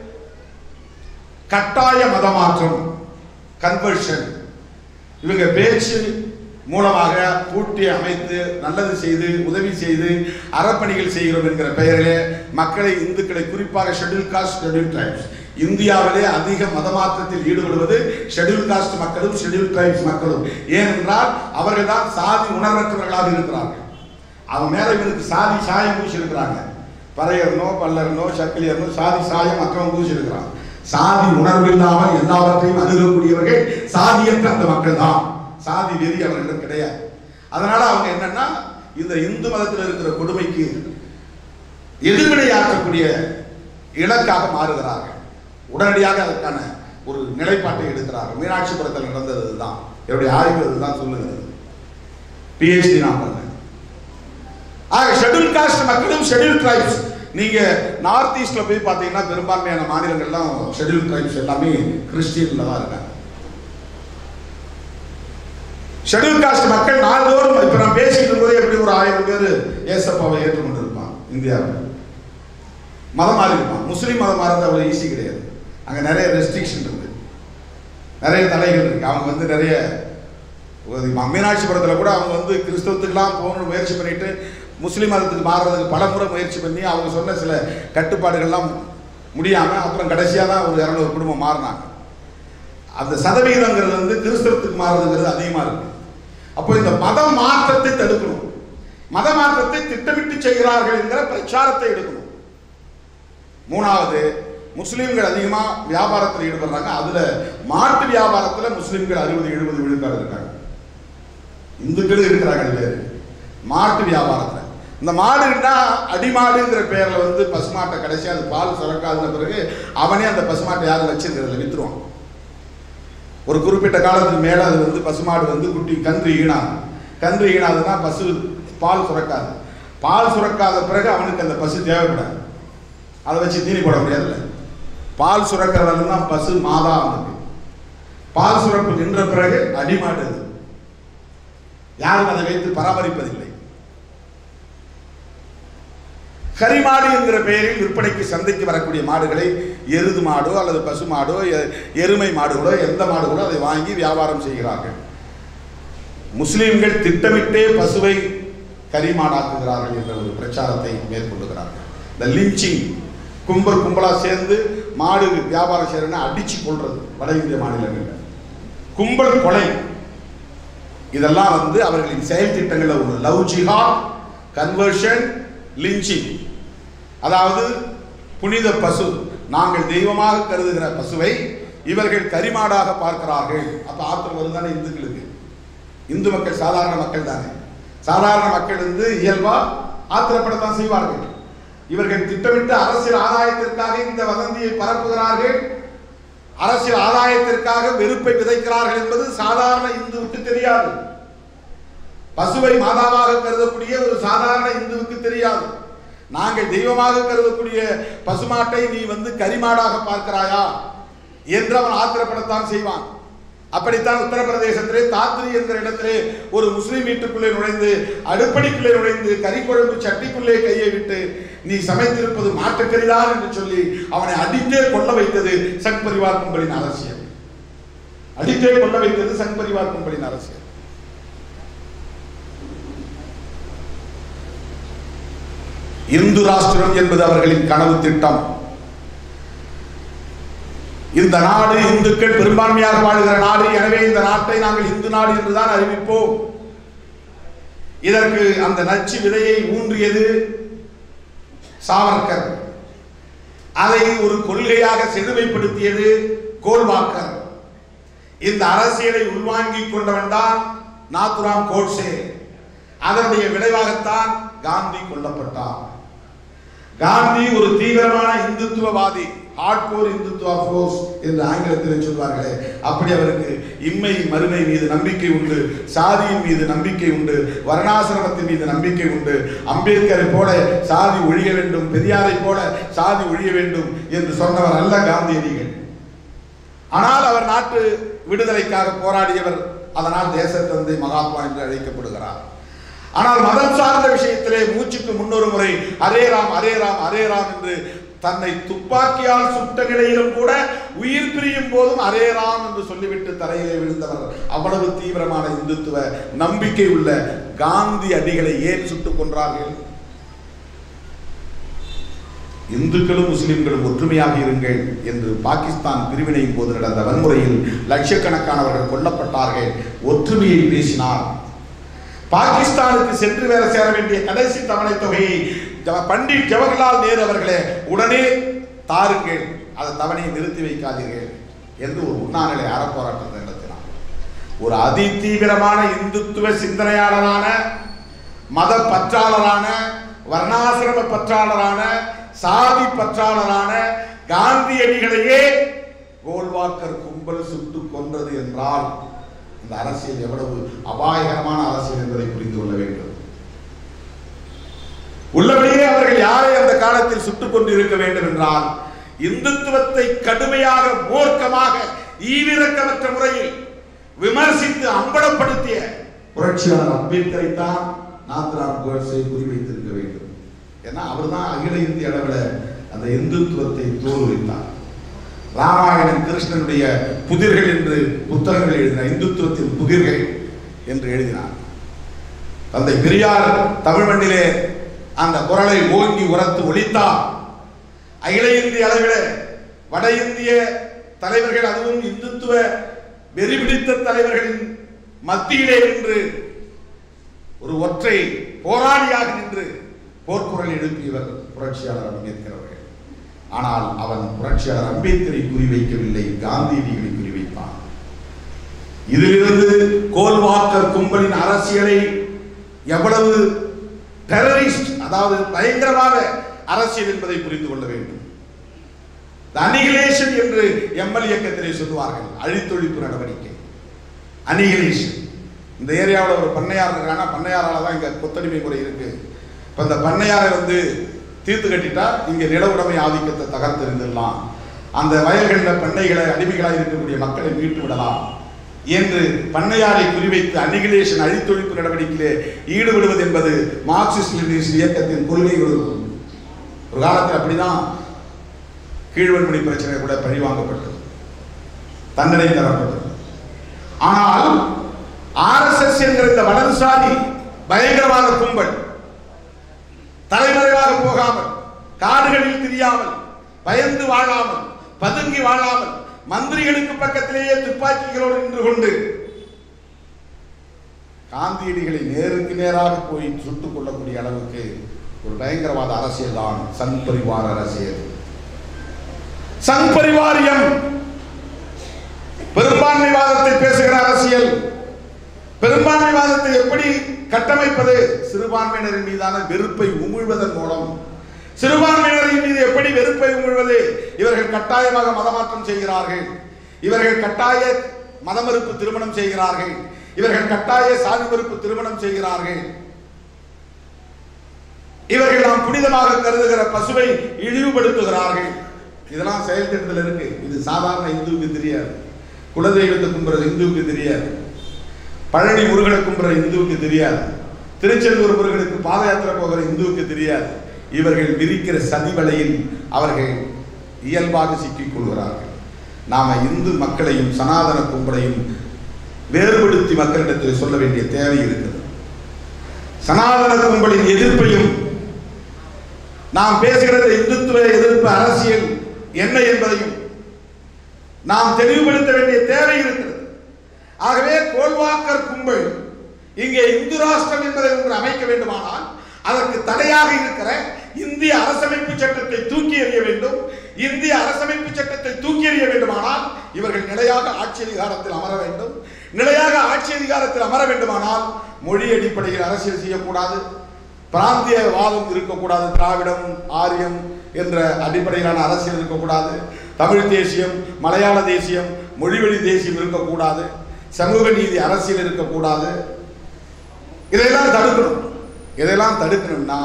கட்டாய மதமாற்றம் கன்வர்ஷன் இவங்க பேச்சு மூலமாக கூட்டி அமைத்து நல்லது செய்து உதவி செய்து அறப்பணிகள் செய்கிறோம் என்கிற பெயரிலே மக்களை இந்துக்களை குறிப்பாக ஷெட்யூல் காஸ்ட் ஷெட்யூல் ட்ரைப்ஸ் இந்தியாவிலே அதிக மதமாற்றத்தில் ஈடுபடுவது ஷெட்யூல் காஸ்ட் மக்களும் ஷெட்யூல் டிரைப்ஸ் மக்களும் ஏனென்றால் அவர்கள் தான் சாதி உணர்வற்றவர்களாக இருக்கிறார்கள் அவன் மேல இவனுக்கு சாதி சாயம் பூசி இருக்கிறாங்க பறையர்னோ பல்லர்னோ சக்கிலியர்னோ சாதி சாயம் மற்றவன் பூசி இருக்கிறான் சாதி உணர்வு இல்லாமல் எல்லாவற்றையும் அணுகக்கூடியவர்கள் சாதியற்ற அந்த மக்கள் தான் சாதி வெறி அவர்களிடம் கிடையாது அதனால அவங்க என்னன்னா இந்த இந்து மதத்தில் இருக்கிற கொடுமைக்கு எதிர்வினையாற்றக்கூடிய இலக்காக மாறுகிறார்கள் உடனடியாக அதற்கான ஒரு நிலைப்பாட்டை எடுக்கிறார்கள் மீனாட்சிபுரத்தில் நடந்தது இதுதான் என்னுடைய ஆய்வு இதுதான் சொல்லுகிறது பிஹெச்டி நான் பண்ணேன் ஆக ஷெட்யூல் காஸ்ட் மக்களும் ஷெட்யூல் ட்ரைப்ஸ் நீங்க நார்த் ஈஸ்ட்ல போய் பார்த்தீங்கன்னா பெரும்பான்மையான மாநிலங்கள்லாம் ஷெட்யூல் ட்ரைப்ஸ் எல்லாமே கிறிஸ்டியன்ல தான் இருக்காங்க ஷெட்யூல் காஸ்ட் மக்கள் நாள்தோறும் இப்ப நான் பேசிட்டு இருக்கும்போது எப்படி ஒரு ஆயிரம் பேர் ஏசப்பாவை ஏற்றுக்கொண்டிருப்பான் இந்தியாவில் மதம் மாறி இருப்பான் முஸ்லீம் மதம் மாறது அவ்வளோ ஈஸி கிடையாது அங்கே நிறைய ரெஸ்ட்ரிக்ஷன் இருக்கு நிறைய தடைகள் இருக்கு அவங்க வந்து நிறைய ஒரு மீனாட்சிபுரத்தில் கூட அவங்க வந்து கிறிஸ்தவத்துக்கெல்லாம் போகணும்னு முயற்சி பண்ணிட்டு முஸ்லீம் மதத்துக்கு மாறுறதுக்கு பல முறை முயற்சி பண்ணி அவங்க சொன்ன சில கட்டுப்பாடுகள்லாம் முடியாமல் அப்புறம் கடைசியாக தான் ஒரு இரநூறு குடும்பம் மாறினாங்க அந்த சதவீதங்கிறது வந்து கிறிஸ்தவத்துக்கு மாறுறதுங்கிறது அதிகமாக இருக்கு அப்போ இந்த மத மாற்றத்தை தடுக்கணும் மத மாற்றத்தை திட்டமிட்டு செய்கிறார்கள் என்கிற பிரச்சாரத்தை எடுக்கணும் மூணாவது முஸ்லீம்கள் அதிகமா வியாபாரத்தில் ஈடுபடுறாங்க அதுல மாட்டு வியாபாரத்துல முஸ்லீம்கள் அறுபது எழுபது விழுக்காடு இருக்காங்க இந்துக்களும் இருக்கிறாங்க வேறு மாட்டு வியாபாரத்துல இந்த மாடுன்னா அடிமாடுங்கிற பேர்ல வந்து பசுமாட்டை கடைசியா அது பால் சுரக்காதுன பிறகு அவனே அந்த பசுமாட்டை யாரும் வச்சிருக்கிறதுல வித்துருவான் ஒரு குறிப்பிட்ட காலத்துக்கு மேல அது வந்து பசுமாடு வந்து குட்டி கன்று ஈனாது கன்று ஈனாதுன்னா பசு பால் சுரக்காது பால் சுரக்காத பிறகு அவனுக்கு அந்த பசு தேவைப்படாது அதை வச்சு தீனி போட முடியாதுல்ல பால் சுரக்கிறவன் தான் பசு மாதா அவனுக்கு பால் சுரப்பு நின்ற பிறகு அடிமாடு அது யாரும் அதை வைத்து பராமரிப்பதில்லை கரிமாடு என்கிற பெயரில் விற்பனைக்கு சந்தைக்கு வரக்கூடிய மாடுகளை எருது மாடோ அல்லது பசு மாடோ எ- எருமை மாடுகளோ எந்த மாடுகளோ அதை வாங்கி வியாபாரம் செய்கிறார்கள் முஸ்லிம்கள் திட்டமிட்டே பசுவை கரிமாடாக்குகிறார்கள் என்ற ஒரு பிரச்சாரத்தை மேற்கொள்ளுகிறார்கள் இந்த லிஞ்சிங் கும்பல் கும்பலா சேர்ந்து மாடு வியாபாரம் செய்யறதுன்னா அடிச்சு கொள்றது வட இந்திய மாநிலங்கள்ல கும்பல் கொலை இதெல்லாம் வந்து அவர்களின் செயல் திட்டங்கள்ல ஒரு லவ் ஜிஹாத் கன்வர்ஷன் லிஞ்சிங் அதாவது புனித பசு நாங்கள் தெய்வமாக கருதுகிற பசுவை இவர்கள் கரிமாடாக பார்க்கிறார்கள் அப்ப ஆத்திரம் வருதானே இந்துக்களுக்கு இந்து மக்கள் சாதாரண மக்கள் தானே சாதாரண மக்கள் வந்து இயல்பா ஆத்திரப்படத்தான் செய்வார்கள் இவர்கள் திட்டமிட்டு அரசியல் ஆதாயத்திற்காக இந்த வதந்தியை பரப்புகிறார்கள் அரசியல் ஆதாயத்திற்காக வெறுப்பை விதைக்கிறார்கள் என்பது சாதாரண இந்துவுக்கு தெரியாது பசுவை மாதாவாக கருதக்கூடிய ஒரு சாதாரண இந்துவுக்கு தெரியாது நாங்கள் தெய்வமாக கருதக்கூடிய பசுமாட்டை நீ வந்து கரிமாடாக பார்க்கிறாயா என்று அவன் ஆத்திரப்படத்தான் செய்வான் அப்படித்தான் உத்தரப்பிரதேசத்திலே தாத்ரி என்கிற இடத்திலே ஒரு முஸ்லீம் வீட்டுக்குள்ளே நுழைந்து அடுப்படிக்குள்ளே நுழைந்து கறிக்குழம்பு சட்டிக்குள்ளே கையை விட்டு நீ சமைத்திருப்பது மாட்டுக்கறிதான் என்று சொல்லி அவனை அடித்தே கொல்ல வைத்தது சங் பரிவார் கும்பலின் அரசியல் அடித்தே கொல்ல வைத்தது சங் பரிவார் கும்பலின் அரசியல் இந்து ராஷ்டிரம் என்பது அவர்களின் கனவு திட்டம் இந்த நாடு இந்துக்கள் பெரும்பான்மையாக வாழுகிற நாடு எனவே இந்த நாட்டை நாங்கள் இந்து நாடு என்றுதான் அறிவிப்போம் இதற்கு அந்த நச்சு விதையை ஊன்றியது சாவர்கர் அதை ஒரு கொள்கையாக செழுமைப்படுத்தியது கோல்வாக்கர் இந்த அரசியலை உள்வாங்கிக் கொண்டவன் தான் நாத்துராம் கோட்சே அதனுடைய விளைவாகத்தான் காந்தி கொல்லப்பட்டார் காந்தி ஒரு தீவிரமான இந்துத்துவவாதி ஹார்ட்கோர் இந்துத்துவ ஃபோர்ஸ் என்று ஆங்கிலத்தில் சொல்வார்களே அப்படி அவருக்கு இம்மை மறுமை மீது நம்பிக்கை உண்டு சாதியின் மீது நம்பிக்கை உண்டு வர்ணாசிரமத்தின் மீது நம்பிக்கை உண்டு அம்பேத்கரை போல சாதி ஒழிய வேண்டும் பெரியாரை போல சாதி ஒழிய வேண்டும் என்று சொன்னவர் அல்ல காந்தியடிகள் ஆனால் அவர் நாட்டு விடுதலைக்காக போராடியவர் அதனால் தேசத்தந்தை மகாத்மா என்று அழைக்கப்படுகிறார் ஆனால் மதம் சார்ந்த விஷயத்திலே மூச்சுக்கு முன்னொரு முறை அரே ராம் அரே ராம் அரே ராம் என்று தன்னை துப்பாக்கியால் சுட்ட நிலையிலும் கூட உயிர் பிரியும் போதும் அரே ராம் என்று சொல்லிவிட்டு தரையிலே விழுந்தவர் அவ்வளவு தீவிரமான இந்துத்துவ நம்பிக்கை உள்ள காந்தி அடிகளை ஏன் சுட்டுக் கொன்றார்கள் இந்துக்களும் முஸ்லிம்களும் ஒற்றுமையாக இருங்கள் என்று பாகிஸ்தான் பிரிவினையின் போது நடந்த வன்முறையில் லட்சக்கணக்கானவர்கள் கொல்லப்பட்டார்கள் ஒற்றுமையை பேசினார் பாகிஸ்தானுக்கு சென்று வேற சேர வேண்டிய கடைசி தவணை தொகையை ஜவ- பண்டிட் ஜவஹர்லால் நேரு அவர்களே உடனே தாருங்கள் அந்த தவணையை நிறுத்தி வைக்காதீர்கள் என்று ஒரு உண்ணாநிலை அறப்போராட்டத்தை நடத்தினார் ஒரு அதி தீவிரமான இந்துத்துவ சிந்தனையாளரான மத பற்றாளரான வர்ணாசிரம பற்றாளரான சாதி பற்றாளரான காந்தியடிகளையே கோல்வாக்கர் கும்பல் சுட்டு கொன்றது என்றால் இந்த அரசியல் எவ்வளவு அபாயகரமான அரசியல் என்பதை புரிந்து கொள்ள வேண்டும் உள்ளபடியே அவர்கள் யாரை அந்த காலத்தில் சுட்டுக் கொண்டு இருக்க வேண்டும் என்றால் இந்துத்துவத்தை கடுமையாக மூர்க்கமாக ஈவிரக்கமற்ற முறையில் விமர்சித்து அம்பலப்படுத்திய புரட்சியாளர் அம்பேத்கரை தான் நாத்ராம் கோட்ஸை குறிவைத்திருக்க வேண்டும் ஏன்னா அவர்தான் அகில இந்திய அளவில் அந்த இந்துத்துவத்தை தோல்வித்தார் ராமாயணன் கிருஷ்ணனுடைய புதிர்கள் என்று புத்தகங்கள் எழுதினார் இந்துத்துவத்தின் புதிர்கள் என்று எழுதினார் தந்தை பெரியார் தமிழ் மண்ணிலே அந்த குரலை ஓங்கி உரத்து ஒலித்தார் அகில இந்திய அளவில் வட இந்திய தலைவர்கள் அதுவும் இந்துத்துவ வெறிபிடித்த தலைவர்களின் மத்தியிலே நின்று ஒரு ஒற்றை போராளியாக நின்று போர்க்குரல் எழுப்பியவர் புரட்சியாளர் அம்பேத்கர் அவர்கள் ஆனால் அவன் புரட்சியாளர் அம்பேத்கரை குறிவைக்கவில்லை காந்தியடிகளை குறிவைத்தான் இதிலிருந்து கோல்வாக்கர் கும்பலின் அரசியலை எவ்வளவு டெரரிஸ்ட் அதாவது பயங்கரவாத அரசியல் என்பதை புரிந்து கொள்ள வேண்டும் அனிகிலேஷன் என்று எம்எல் இயக்கத்திலே சொல்லுவார்கள் அழித்தொழிப்பு நடவடிக்கை அனிகிலேஷன் இந்த ஏரியாவில் ஒரு பண்ணையார் இருக்கானா பண்ணையாரால தான் இங்க கொத்தடிமை முறை இருக்கு இப்போ இந்த பண்ணையாரை வந்து தீர்த்து கட்டிட்டா இங்க நில உடைமை ஆதிக்கத்தை தகர்த்தெறிந்துடலாம் அந்த வயல்களில் பண்ணைகளை அடிமைகளாக இருக்கக்கூடிய மக்களை மீட்டு விடலாம் என்று பண்ணையாரை குறிவைத்து அனிகிலேஷன் அழித்தொழிப்பு நடவடிக்கையிலே ஈடுபடுவது என்பது மார்க்சிஸ்ட் லெனினிஸ்ட் இயக்கத்தின் கொள்கை ஒரு ஒரு காலத்தில் அப்படிதான் கீழ்வன்முடி பிரச்சனை கூட பழிவாங்கப்பட்டது தண்டனை தரப்பட்டது ஆனால் ஆர்எஸ்எஸ் என்கிற இந்த வலதுசாரி பயங்கரவாத கும்பல் தலைமறைவாக போகாமல் காடுகளில் திரியாமல் பயந்து வாழாமல் பதுங்கி வாழாமல் மந்திரிகளுக்கு பக்கத்திலேயே துப்பாக்கிகளோடு நின்று கொண்டு காந்தியடிகளை நேருக்கு நேராக போய் சுட்டுக் கொள்ளக்கூடிய அளவுக்கு ஒரு பயங்கரவாத அரசியல் தான் சங் பரிவார அரசியல் சங் பரிவாரியம் பெரும்பான்மைவாதத்தை பேசுகிற அரசியல் பெரும்பான்மைவாதத்தை எப்படி கட்டமைப்பது சிறுபான்மையினரின் மீதான வெறுப்பை உமிழ்வதன் மூலம் சிறுபான்மையினரின் மீது எப்படி வெறுப்பை உமிழ்வது இவர்கள் கட்டாயமாக மதமாற்றம் செய்கிறார்கள் இவர்கள் கட்டாய மதமறுப்பு திருமணம் செய்கிறார்கள் இவர்கள் கட்டாய சாதி மறுப்பு திருமணம் செய்கிறார்கள் இவர்கள் நாம் புனிதமாக கருதுகிற பசுவை இழிவுபடுத்துகிறார்கள் இதெல்லாம் செயல் திட்டத்தில் இருக்கு இது சாதாரண இந்துவுக்கு தெரியாது குலதெய்வத்தை கும்புறது இந்துவுக்கு தெரியாது பழனி முருகனை கும்புற இந்துவுக்கு தெரியாது திருச்செந்தூர் முருகனுக்கு பாத யாத்திரை போகிற இந்துவுக்கு தெரியாது இவர்கள் விரிக்கிற சதி வலையில் அவர்கள் இயல்பாக சிக்கிக் கொள்கிறார்கள் நாம இந்து மக்களையும் சனாதன கும்பலையும் வேறுபடுத்தி மக்களிடத்தில் சொல்ல வேண்டிய தேவை இருக்கிறது சனாதன கும்பலின் எதிர்ப்பையும் நாம் பேசுகிறது இந்துத்துவ எதிர்ப்பு அரசியல் என்ன என்பதையும் நாம் தெளிவுபடுத்த வேண்டிய தேவை இருக்கிறது ஆகவே கோல்வாக்கர் கும்பல் இங்கே இந்து ராஷ்டிரம் என்பதை ஒன்று அமைக்க வேண்டுமானால் அதற்கு தடையாக இருக்கிற இந்திய அரசமைப்பு சட்டத்தை தூக்கி எறிய வேண்டும் இந்திய அரசமைப்பு சட்டத்தை தூக்கி எறிய வேண்டுமானால் இவர்கள் நிலையாக ஆட்சி அதிகாரத்தில் அமர வேண்டும் நிலையாக ஆட்சி அதிகாரத்தில் அமர வேண்டுமானால் மொழி அடிப்படையில் அரசியல் செய்யக்கூடாது பிராந்திய வாதம் இருக்கக்கூடாது திராவிடம் ஆரியம் என்ற அடிப்படையிலான அரசியல் இருக்கக்கூடாது தமிழ் தேசியம் மலையாள தேசியம் மொழிவழி தேசியம் இருக்கக்கூடாது சமூக நீதி அரசியல் இருக்கக்கூடாது இதையெல்லாம் தடுக்கணும் இதெல்லாம் தடுக்கணும்னா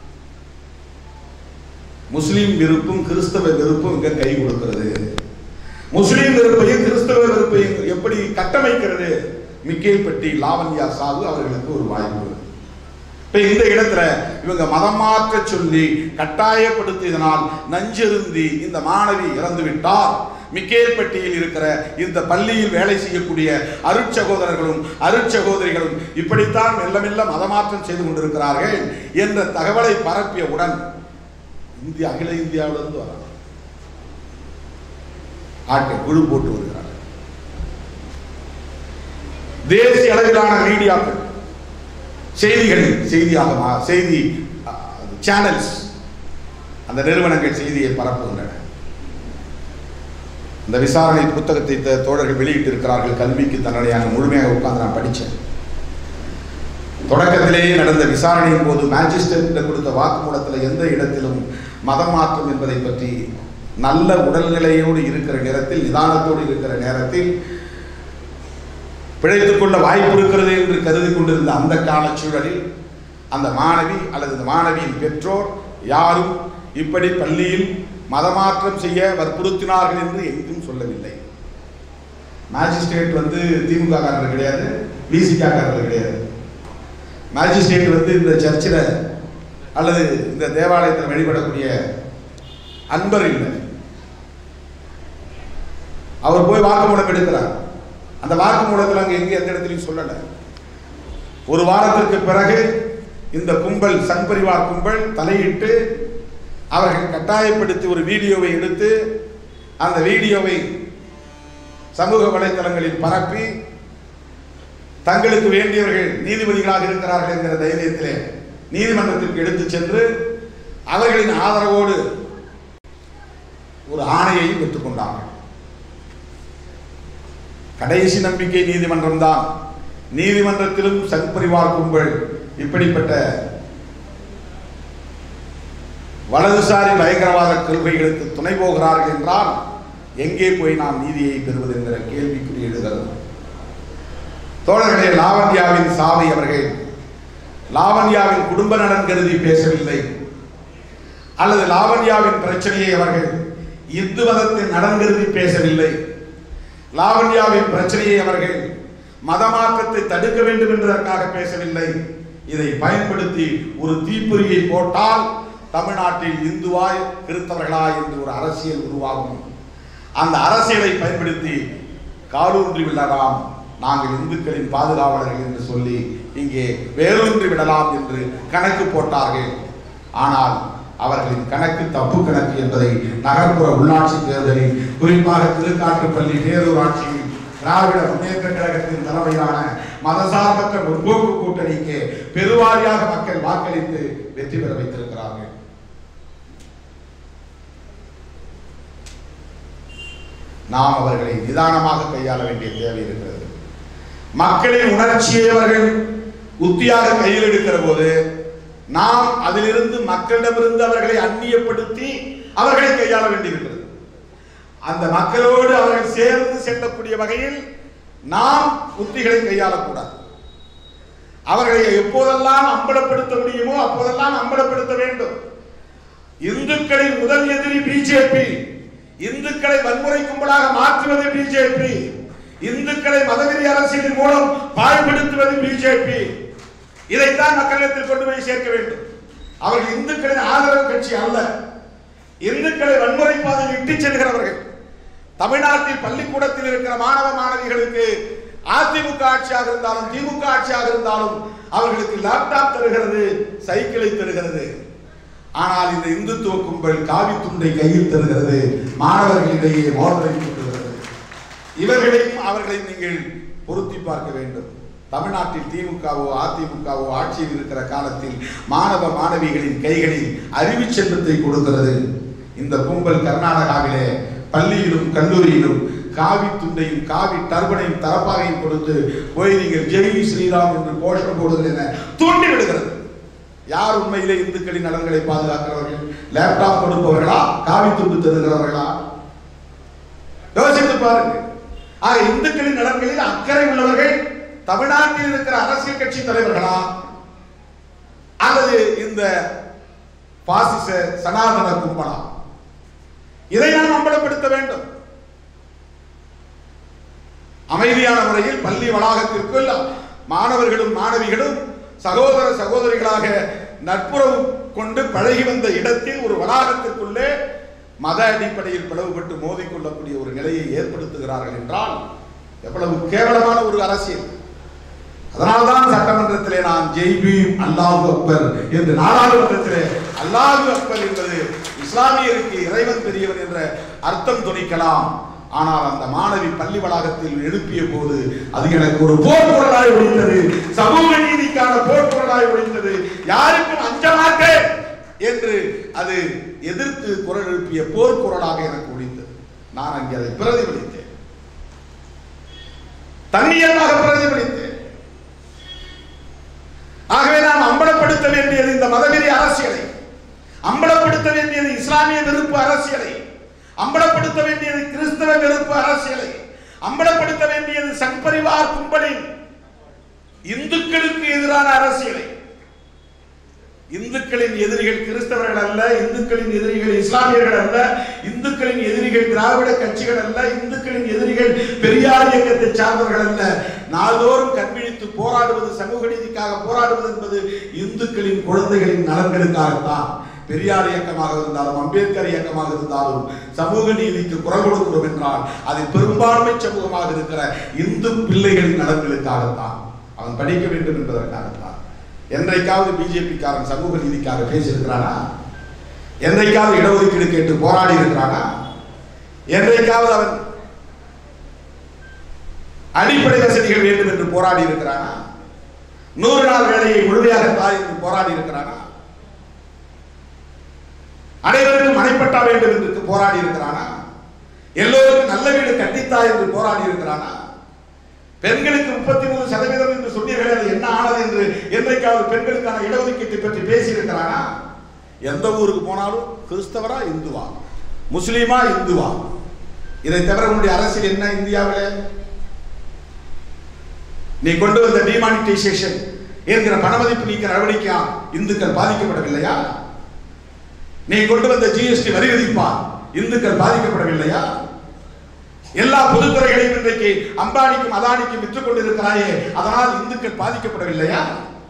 முஸ்லீம் வெறுப்பும் கிறிஸ்தவ வெறுப்பும் இங்க கை கொடுக்கிறது முஸ்லீம் வெறுப்பையும் கிறிஸ்தவ வெறுப்பையும் எப்படி கட்டமைக்கிறது மிக்கேல்பட்டி லாவண்யா சாவு அவர்களுக்கு ஒரு வாய்ப்பு இப்ப இந்த இடத்துல இவங்க மதம் மாற்ற சொல்லி கட்டாயப்படுத்தியதனால் நஞ்செருந்தி இந்த மாணவி இறந்து விட்டார் மிக்கேல்பட்டியில் இருக்கிற இந்த பள்ளியில் வேலை செய்யக்கூடிய அருட்சகோதரர்களும் அருட்சகோதரிகளும் இப்படித்தான் மெல்ல மெல்ல மதமாற்றம் செய்து கொண்டிருக்கிறார்கள் என்ற தகவலை பரப்பியவுடன் இந்திய அகில இந்தியாவிலிருந்து வராங்க ஆட்டை குழு போட்டு வருகிறார்கள் தேசிய அளவிலான மீடியாக்கள் செய்திகளில் செய்தியாக மா- செய்தி சேனல்ஸ் அந்த நிறுவனங்கள் செய்தியை பரப்புகின்றன இந்த விசாரணை புத்தகத்தை த- தோழர்கள் வெளியிட்டிருக்கிறார்கள் கல்விக்கு தண்டனையாக முழுமையாக உட்கார்ந்து நான் படித்தேன் தொடக்கத்திலேயே நடந்த விசாரணையின் போது மேஜிஸ்ட்ரேட் கொடுத்த வாக்குமூலத்தில் எந்த இடத்திலும் மதம் மாற்றம் என்பதை பற்றி நல்ல உடல்நிலையோடு இருக்கிற நேரத்தில் நிதானத்தோடு இருக்கிற நேரத்தில் பிழைத்துக் கொள்ள வாய்ப்பு இருக்கிறது என்று கருதி கொண்டிருந்த அந்த காலச்சூழலில் அந்த மாணவி அல்லது இந்த மாணவியின் பெற்றோர் யாரும் இப்படி பள்ளியில் மதமாற்றம் செய்ய வற்புறுத்தினார்கள் என்று எங்கும் சொல்லவில்லை மேஜிஸ்ட்ரேட் வந்து திமுக காரர் கிடையாது பிசிகா காரர் கிடையாது மேஜிஸ்ட்ரேட் வந்து இந்த சர்ச்சில் அல்லது இந்த தேவாலயத்தில் வழிபடக்கூடிய அன்பர் இல்லை அவர் போய் வாக்குமூலம் எடுக்கிறார் அந்த வாக்குமூலத்தில் அங்கே எங்கே எந்த இடத்துலையும் சொல்லலை ஒரு வாரத்திற்கு பிறகு இந்த கும்பல் சங் பரிவார் கும்பல் தலையிட்டு அவர்கள் கட்டாயப்படுத்தி ஒரு வீடியோவை எடுத்து அந்த வீடியோவை சமூக வலைத்தளங்களில் பரப்பி தங்களுக்கு வேண்டியவர்கள் நீதிபதிகளாக இருக்கிறார்கள் என்கிற தைரியத்திலே நீதிமன்றத்திற்கு எடுத்துச் சென்று அவர்களின் ஆதரவோடு ஒரு ஆணையையும் பெற்றுக்கொண்டார்கள் கடைசி நம்பிக்கை நீதிமன்றம் தான் நீதிமன்றத்திலும் சங் பரிவார் கும்பல் இப்படிப்பட்ட வலதுசாரி பயங்கரவாத கொள்கைகளுக்கு துணை போகிறார்கள் என்றால் எங்கே போய் நாம் நீதியை பெறுவது என்கிற கேள்விக்குறி எழுகிறது தோழர்களே லாவண்யாவின் சாவை அவர்கள் லாவண்யாவின் குடும்ப நலன் கருதி பேசவில்லை அல்லது லாவண்யாவின் பிரச்சனையை அவர்கள் இந்து மதத்தின் நலன் கருதி பேசவில்லை லாவண்யாவின் பிரச்சனையை அவர்கள் மதமாற்றத்தை தடுக்க வேண்டும் என்பதற்காக பேசவில்லை இதை பயன்படுத்தி ஒரு தீப்பொறியை போட்டால் தமிழ்நாட்டில் இந்துவாய் கிறிஸ்தவர்களாய் என்று ஒரு அரசியல் உருவாகும் அந்த அரசியலை பயன்படுத்தி காலூன்றி விடலாம் நாங்கள் இந்துக்களின் பாதுகாவலர்கள் என்று சொல்லி இங்கே வேரூன்றி விடலாம் என்று கணக்கு போட்டார்கள் ஆனால் அவர்களின் கணக்கு தப்பு கணக்கு என்பதை நகர்ப்புற உள்ளாட்சி தேர்தலில் குறிப்பாக திருக்காட்டுப்பள்ளி பேரூராட்சியில் திராவிட முன்னேற்ற கழகத்தின் தலைமையிலான மதசார்பற்ற முற்போக்கு கூட்டணிக்கு பெருவாரியாக மக்கள் வாக்களித்து வெற்றி பெற வைத்திருக்கிறார்கள் நாம் அவர்களை நிதானமாக கையாள வேண்டிய தேவை இருக்கிறது மக்களின் உணர்ச்சியை அவர்கள் உத்தியாக கையில் எடுக்கிற போது நாம் அதிலிருந்து மக்களிடமிருந்து அவர்களை அந்நியப்படுத்தி அவர்களை கையாள வேண்டியிருக்கிறது அந்த மக்களோடு அவர்கள் சேர்ந்து செல்லக்கூடிய வகையில் நாம் உத்திகளை கையாளக்கூடாது அவர்களை எப்போதெல்லாம் அம்பலப்படுத்த முடியுமோ அப்போதெல்லாம் அம்பலப்படுத்த வேண்டும் இந்துக்களின் முதல் எதிரி பிஜேபி இந்துக்களை வன்முறை கும்பலாக மாற்றுவது பிஜேபி இந்துக்களை மதவெறி அரசியலின் மூலம் பாழ்படுத்துவது பிஜேபி இதைத்தான் மக்களிடத்தில் கொண்டு போய் சேர்க்க வேண்டும் அவர்கள் இந்துக்களின் ஆதரவு கட்சி அல்ல இந்துக்களை வன்முறை பாதையில் இட்டுச் செல்கிறவர்கள் தமிழ்நாட்டில் பள்ளிக்கூடத்தில் இருக்கிற மாணவ மாணவிகளுக்கு அதிமுக ஆட்சியாக இருந்தாலும் திமுக ஆட்சியாக இருந்தாலும் அவர்களுக்கு லேப்டாப் தருகிறது சைக்கிளை தருகிறது ஆனால் இந்த இந்துத்துவ கும்பல் காவி துண்டை கையில் தருகிறது மாணவர்களிடையே மோதலை கொண்டுகிறது இவர்களையும் அவர்களையும் நீங்கள் பொருத்தி பார்க்க வேண்டும் தமிழ்நாட்டில் திமுகவோ அதிமுகவோ ஆட்சியில் இருக்கிற காலத்தில் மாணவ மாணவிகளின் கைகளில் அறிவு செல்வத்தை கொடுக்கிறது இந்த கும்பல் கர்நாடகாவிலே பள்ளியிலும் கல்லூரியிலும் காவி துண்டையும் காவி டர்பனையும் தரப்பாகையும் கொடுத்து போய் நீங்கள் ஜெய் ஸ்ரீராம் என்று கோஷம் போடுங்கள் என தூண்டி விடுகிறது யார் உண்மையிலே இந்துக்களின் நலன்களை பாதுகாக்கிறவர்கள் லேப்டாப் கொடுப்பவர்களா காவி துண்டு தருகிறவர்களா யோசித்து பாருங்கள் ஆக இந்துக்களின் நலன்களில் அக்கறை உள்ளவர்கள் தமிழ்நாட்டில் இருக்கிற அரசியல் கட்சி தலைவர்களா அல்லது இந்த பாசிச சனாதன கும்பலா இதை நாம் அம்பலப்படுத்த வேண்டும் அமைதியான முறையில் பள்ளி வளாகத்திற்குள் மாணவர்களும் மாணவிகளும் சகோதர சகோதரிகளாக நட்புறவு கொண்டு பழகி வந்த இடத்தில் ஒரு வளாகத்திற்குள்ளே மத அடிப்படையில் பிளவுபட்டு மோதிக்கொள்ளக்கூடிய ஒரு நிலையை ஏற்படுத்துகிறார்கள் என்றால் எவ்வளவு கேவலமான ஒரு அரசியல் அதனால்தான் சட்டமன்றத்திலே நான் ஜெய்பீம் அல்லாஹு அக்பர் என்று நாடாளுமன்றத்திலே அல்லாஹு அக்பர் என்பது இஸ்லாமியருக்கு இறைவன் பெரியவன் என்ற அர்த்தம் துணிக்கலாம் ஆனால் அந்த மாணவி பள்ளி வளாகத்தில் எழுப்பிய போது அது எனக்கு ஒரு போர்க்குரலாய் ஒழித்தது சமூக நீதிக்கான போர்க்குரலாய் ஒழித்தது யாருக்கும் அஞ்ச மாட்டேன் என்று அது எதிர்த்து குரல் எழுப்பிய போர்க்குரலாக எனக்கு ஒழித்தது நான் அங்கே அதை பிரதிபலித்தேன் தன்னியமாக பிரதிபலித்தேன் ஆகவே நாம் அம்பலப்படுத்த வேண்டியது இந்த மதவெறி அரசியலை அம்பலப்படுத்த வேண்டியது இஸ்லாமிய வெறுப்பு அரசியலை அம்பலப்படுத்த வேண்டியது கிறிஸ்தவ வெறுப்பு அரசியலை அம்பலப்படுத்த வேண்டியது சங்பரிவார் கும்பலின் இந்துக்களுக்கு எதிரான அரசியலை இந்துக்களின் எதிரிகள் கிறிஸ்தவர்கள் அல்ல இந்துக்களின் எதிரிகள் இஸ்லாமியர்கள் அல்ல இந்துக்களின் எதிரிகள் திராவிட கட்சிகள் அல்ல இந்துக்களின் எதிரிகள் பெரியார் இயக்கத்தை சார்ந்தவர்கள் அல்ல நாள்தோறும் கண்விழித்து போராடுவது சமூக நீதிக்காக போராடுவது என்பது இந்துக்களின் குழந்தைகளின் நலன்களுக்காகத்தான் பெரியார் இயக்கமாக இருந்தாலும் அம்பேத்கர் இயக்கமாக இருந்தாலும் சமூக நீதிக்கு குரல் கொடுக்கிறோம் என்றால் அது பெரும்பான்மை சமூகமாக இருக்கிற இந்து பிள்ளைகளின் நலன்களுக்காகத்தான் அவன் படிக்க வேண்டும் என்பதற்காகத்தான் என்றைக்காவது பிஜேபிக்காரன் சமூக நீதிக்காக பேசியிருக்கிறானா என்றைக்காவது இடஒதுக்கீடு கேட்டு போராடி இருக்கிறானா என்றைக்காவது அவன் அடிப்படை வசதிகள் வேண்டும் என்று போராடி இருக்கிறானா நூறு நாள் வேலையை முழுமையாக தா என்று போராடி இருக்கிறானா அனைவருக்கும் மனைப்பட்டா வேண்டும் என்று போராடி இருக்கிறானா எல்லோருக்கும் நல்ல வீடு கட்டித்தா என்று போராடி இருக்கிறானா பெண்களுக்கு முப்பத்தி மூணு சதவீதம் என்று சொன்னீர்கள் அது என்ன ஆனது என்று என்றைக்காவது பெண்களுக்கான இடஒதுக்கீட்டை பற்றி பேசியிருக்கிறானா எந்த ஊருக்கு போனாலும் கிறிஸ்தவரா இந்துவா முஸ்லீமா இந்துவா இதை தவிர உன்னுடைய அரசியல் என்ன இந்தியாவில் நீ கொண்டு வந்த டிமானிட்டைசேஷன் என்கிற பணமதிப்பு நீக்க நடவடிக்கையா இந்துக்கள் பாதிக்கப்படவில்லையா நீ கொண்டு வந்த ஜிஎஸ்டி வரி விதிப்பா இந்துக்கள் பாதிக்கப்படவில்லையா எல்லா பொதுத்துறைகளையும் இன்றைக்கு அம்பானிக்கும் அதானிக்கும் விற்றுக் கொண்டிருக்கிறாயே அதனால் இந்துக்கள் பாதிக்கப்படவில்லையா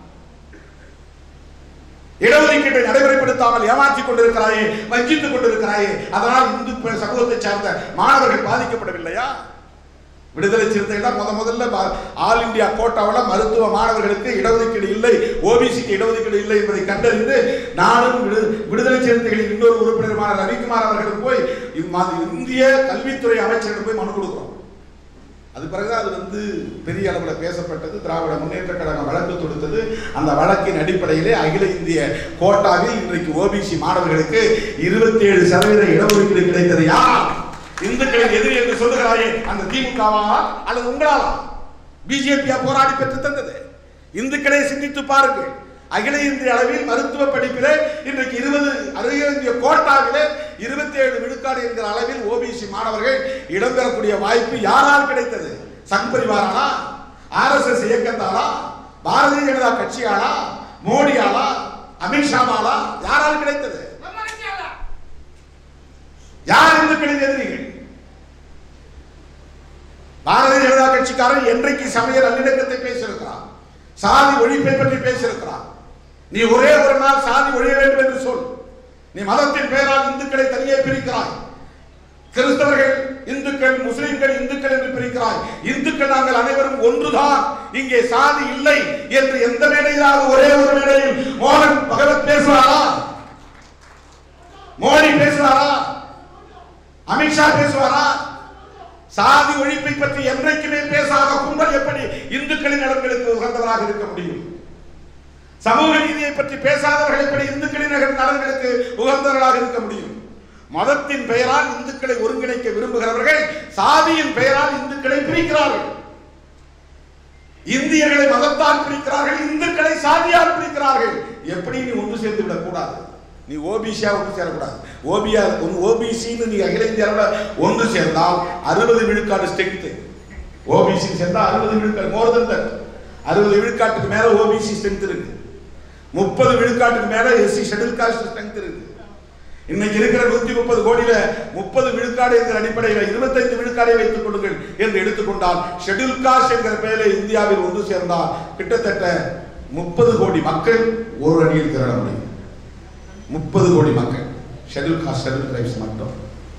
இடஒதுக்கீட்டை நடைமுறைப்படுத்தாமல் ஏமாற்றிக் கொண்டிருக்கிறாயே வஞ்சித்துக் கொண்டிருக்கிறாயே அதனால் இந்து ப- சமூகத்தை சார்ந்த மாணவர்கள் பாதிக்கப்படவில்லையா விடுதலை சிறுத்தைகள் முத முதல்ல ப- ஆல் இந்தியா கோட்டாவில் மருத்துவ மாணவர்களுக்கு இடஒதுக்கீடு இல்லை ஓபிசிக்கு இடஒதுக்கீடு இல்லை என்பதை கண்டறிந்து நானும் விடு- விடுதலை சிறுத்தைகளின் இன்னொரு உறுப்பினருமான ரவிக்குமார் அவர்களும் போய் இம்ம- இந்திய கல்வித்துறை அமைச்சரிடம் போய் மனு கொடுக்கிறோம் அது பிறகு அது வந்து பெரிய அளவில் பேசப்பட்டது திராவிட முன்னேற்ற கழகம் வழக்கு தொடுத்தது அந்த வழக்கின் அடிப்படையிலே அகில இந்திய கோட்டாவில் இன்றைக்கு ஓபிசி மாணவர்களுக்கு இருபத்தி ஏழு சதவீத இடஒதுக்கீடு கிடைத்தது யார் இந்துக்களின் எதிரி என்று சொல்லுகிறாயே அந்த திமுகவா அல்லது உங்களாலா பிஜேபியா போராடி பெற்று தந்தது இந்துக்களை சிந்தித்து பாருங்கள் அகில இந்திய அளவில் மருத்துவ படிப்பிலே இன்றைக்கு இருபது அகில இந்திய கோட்டாவிலே இருபத்தி ஏழு விழுக்காடு என்கிற அளவில் ஓபிசி மாணவர்கள் இடம்பெறக்கூடிய வாய்ப்பு யாரால் கிடைத்தது சங் பரிவாரானா ஆர்எஸ்எஸ் இயக்கத்தாலா பாரதிய ஜனதா கட்சியாளா மோடியாலா அமித்ஷாவாலா யாரால் கிடைத்தது யார் இந்துக்களின் எதிரிகள் பாரதிய ஜனதா கட்சிக்காரன் என்றைக்கு சமய நல்லிணக்கத்தை பேசியிருக்கிறான் சாதி ஒழிப்பை பற்றி பேசியிருக்கிறான் நீ ஒரே ஒரு நாள் சாதி ஒழிய வேண்டும் என்று சொல் நீ மதத்தின் பெயரால் இந்துக்களை தனியே பிரிக்கிறாய் கிறிஸ்தவர்கள் இந்துக்கள் முஸ்லிம்கள் இந்துக்கள் என்று பிரிக்கிறாய் இந்துக்கள் நாங்கள் அனைவரும் ஒன்றுதான் இங்கே சாதி இல்லை என்று எந்த மேடையிலாவது ஒரே ஒரு மேடையில் மோகன் பகவத் பேசுவாரா மோடி பேசுவாரா அமித்ஷா பேசுவாரா சாதி ஒழிப்பை பற்றி என்றைக்குமே பேசாத கும்பல் எப்படி இந்துக்களின் நலன்களுக்கு உகந்தவராக இருக்க முடியும் சமூக நீதியை பற்றி பேசாதவர்கள் எப்படி இந்துக்களின் நலன்களுக்கு உகந்தவர்களாக இருக்க முடியும் மதத்தின் பெயரால் இந்துக்களை ஒருங்கிணைக்க விரும்புகிறவர்கள் சாதியின் பெயரால் இந்துக்களை பிரிக்கிறார்கள் இந்தியர்களை மதத்தால் பிரிக்கிறார்கள் இந்துக்களை சாதியால் பிரிக்கிறார்கள் எப்படி நீ ஒன்று சேர்ந்து விடக் கூடாது நீ ஓபிசியா ஒன்று சேரக்கூடாது ஓபியா ஓபிசின்னு நீ அகில இந்தியாவில் ஒன்று சேர்ந்தால் அறுபது விழுக்காடு ஸ்ட்ரென்த் ஓபிசி சேர்ந்தா அறுபது விழுக்காடு மோர் தன் தட் அறுபது விழுக்காட்டுக்கு மேல ஓபிசி ஸ்ட்ரென்த் இருக்கு முப்பது விழுக்காட்டுக்கு மேல எஸ்சி ஷெட்யூல் காஸ்ட் ஸ்ட்ரென்த் இருக்கு இன்னைக்கு இருக்கிற நூத்தி முப்பது கோடியில முப்பது விழுக்காடு என்கிற அடிப்படையில் இருபத்தைந்து விழுக்காடை வைத்துக் கொள்ளுங்கள் என்று எடுத்துக்கொண்டால் ஷெட்யூல் காஸ்ட் என்கிற பெயரில் இந்தியாவில் ஒன்று சேர்ந்தால் கிட்டத்தட்ட முப்பது கோடி மக்கள் ஒரு அடியில் திரள முடியும் முப்பது கோடி மக்கள் ஷெட்யூல் காஸ்ட் ஷெட்யூல் டிரைப்ஸ் மட்டும்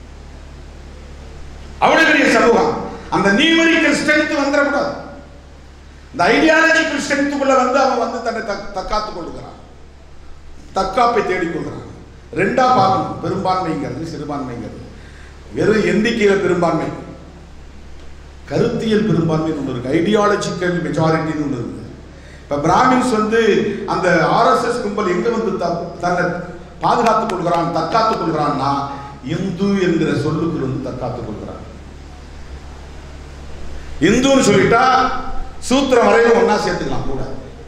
அவ்வளவு பெரிய சமூகம் அந்த நியூமரிக்கல் ஸ்ட்ரென்த் வந்துடக்கூடாது இந்த ஐடியாலஜிக்கல் ஸ்ட்ரென்த்துக்குள்ள வந்து அவன் வந்து தன்னை தக்- தற்காத்துக் கொள்ளுகிறான் தற்காப்பை தேடிக் கொள்கிறான் ரெண்டா பார்க்கணும் பெரும்பான்மைங்கிறது சிறுபான்மைங்கிறது வெறும் எண்ணிக்கையில பெரும்பான்மை கருத்தியல் பெரும்பான்மை ஒன்று இருக்கு ஐடியாலஜிக்கல் மெஜாரிட்டின்னு ஒன்று இருக்கு இப்போ பிராமின்ஸ் வந்து அந்த ஆர்எஸ்எஸ் கும்பல் எங்க வந்து த- தன்னை பாதுகாத்துக் கொள்கிறான் தற்காத்துக் கொள்கிறான்னா இந்து என்கிற சொல்லுக்கு வந்து தற்காத்துக் கொள்கிறான் இந்துன்னு சொல்லிட்டா சூத்திரம் வரையில ஒண்ணா சேர்த்துக்கலாம் கூட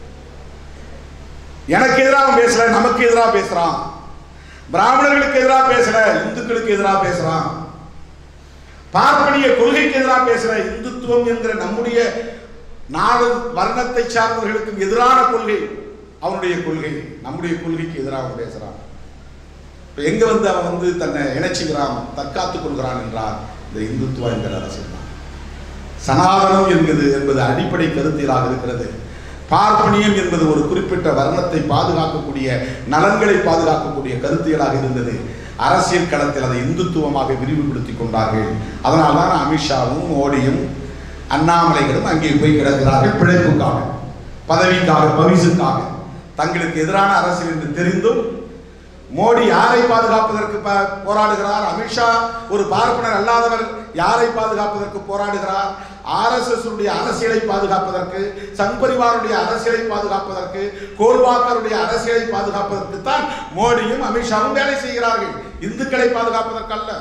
எனக்கு எதிராக பேசல நமக்கு எதிராக பேசுறான் பிராமணர்களுக்கு எதிராக பேசல இந்துக்களுக்கு எதிராக பேசுறான் பார்ப்பனிய கொள்கைக்கு எதிராக பேசுற இந்துத்துவம் என்கிற நம்முடைய நாடு வர்ணத்தை சார்ந்தவர்களுக்கு எதிரான கொள்கை அவனுடைய கொள்கை நம்முடைய கொள்கைக்கு எதிராக அவன் பேசுறான் இப்ப எங்க வந்து அவன் வந்து தன்னை இணைச்சுக்கிறான் தற்காத்துக் கொள்கிறான் என்றால் இந்த இந்துத்துவம் என்கிற அரசியல் தான் சனாதனம் என்பது என்பது அடிப்படை கருத்தியலாக இருக்கிறது பார்ப்பனியம் என்பது ஒரு குறிப்பிட்ட வர்ணத்தை பாதுகாக்கக்கூடிய நலன்களை பாதுகாக்கக்கூடிய கருத்தியலாக இருந்தது அரசியல் களத்தில் அதை இந்துத்துவமாக விரிவுபடுத்திக் கொண்டார்கள் அதனால்தான் அமித்ஷாவும் மோடியும் அண்ணாமலைகளும் அங்கே போய் கிடக்கிறார்கள் பிழைப்புக்காக பதவிக்காக பவிசுக்காக தங்களுக்கு எதிரான அரசியல் என்று தெரிந்தும் மோடி யாரை பாதுகாப்பதற்கு ப- போராடுகிறார் அமித்ஷா ஒரு பார்ப்பனர் அல்லாதவர் யாரை பாதுகாப்பதற்கு போராடுகிறார் ஆர்எஸ்எஸ் உடைய அரசியலை பாதுகாப்பதற்கு சங்பரிவாருடைய அரசியலை பாதுகாப்பதற்கு கோல்வாக்கருடைய அரசியலை பாதுகாப்பதற்கு தான் மோடியும் அமித்ஷாவும் வேலை செய்கிறார்கள் இந்துக்களை பாதுகாப்பதற்கு அல்ல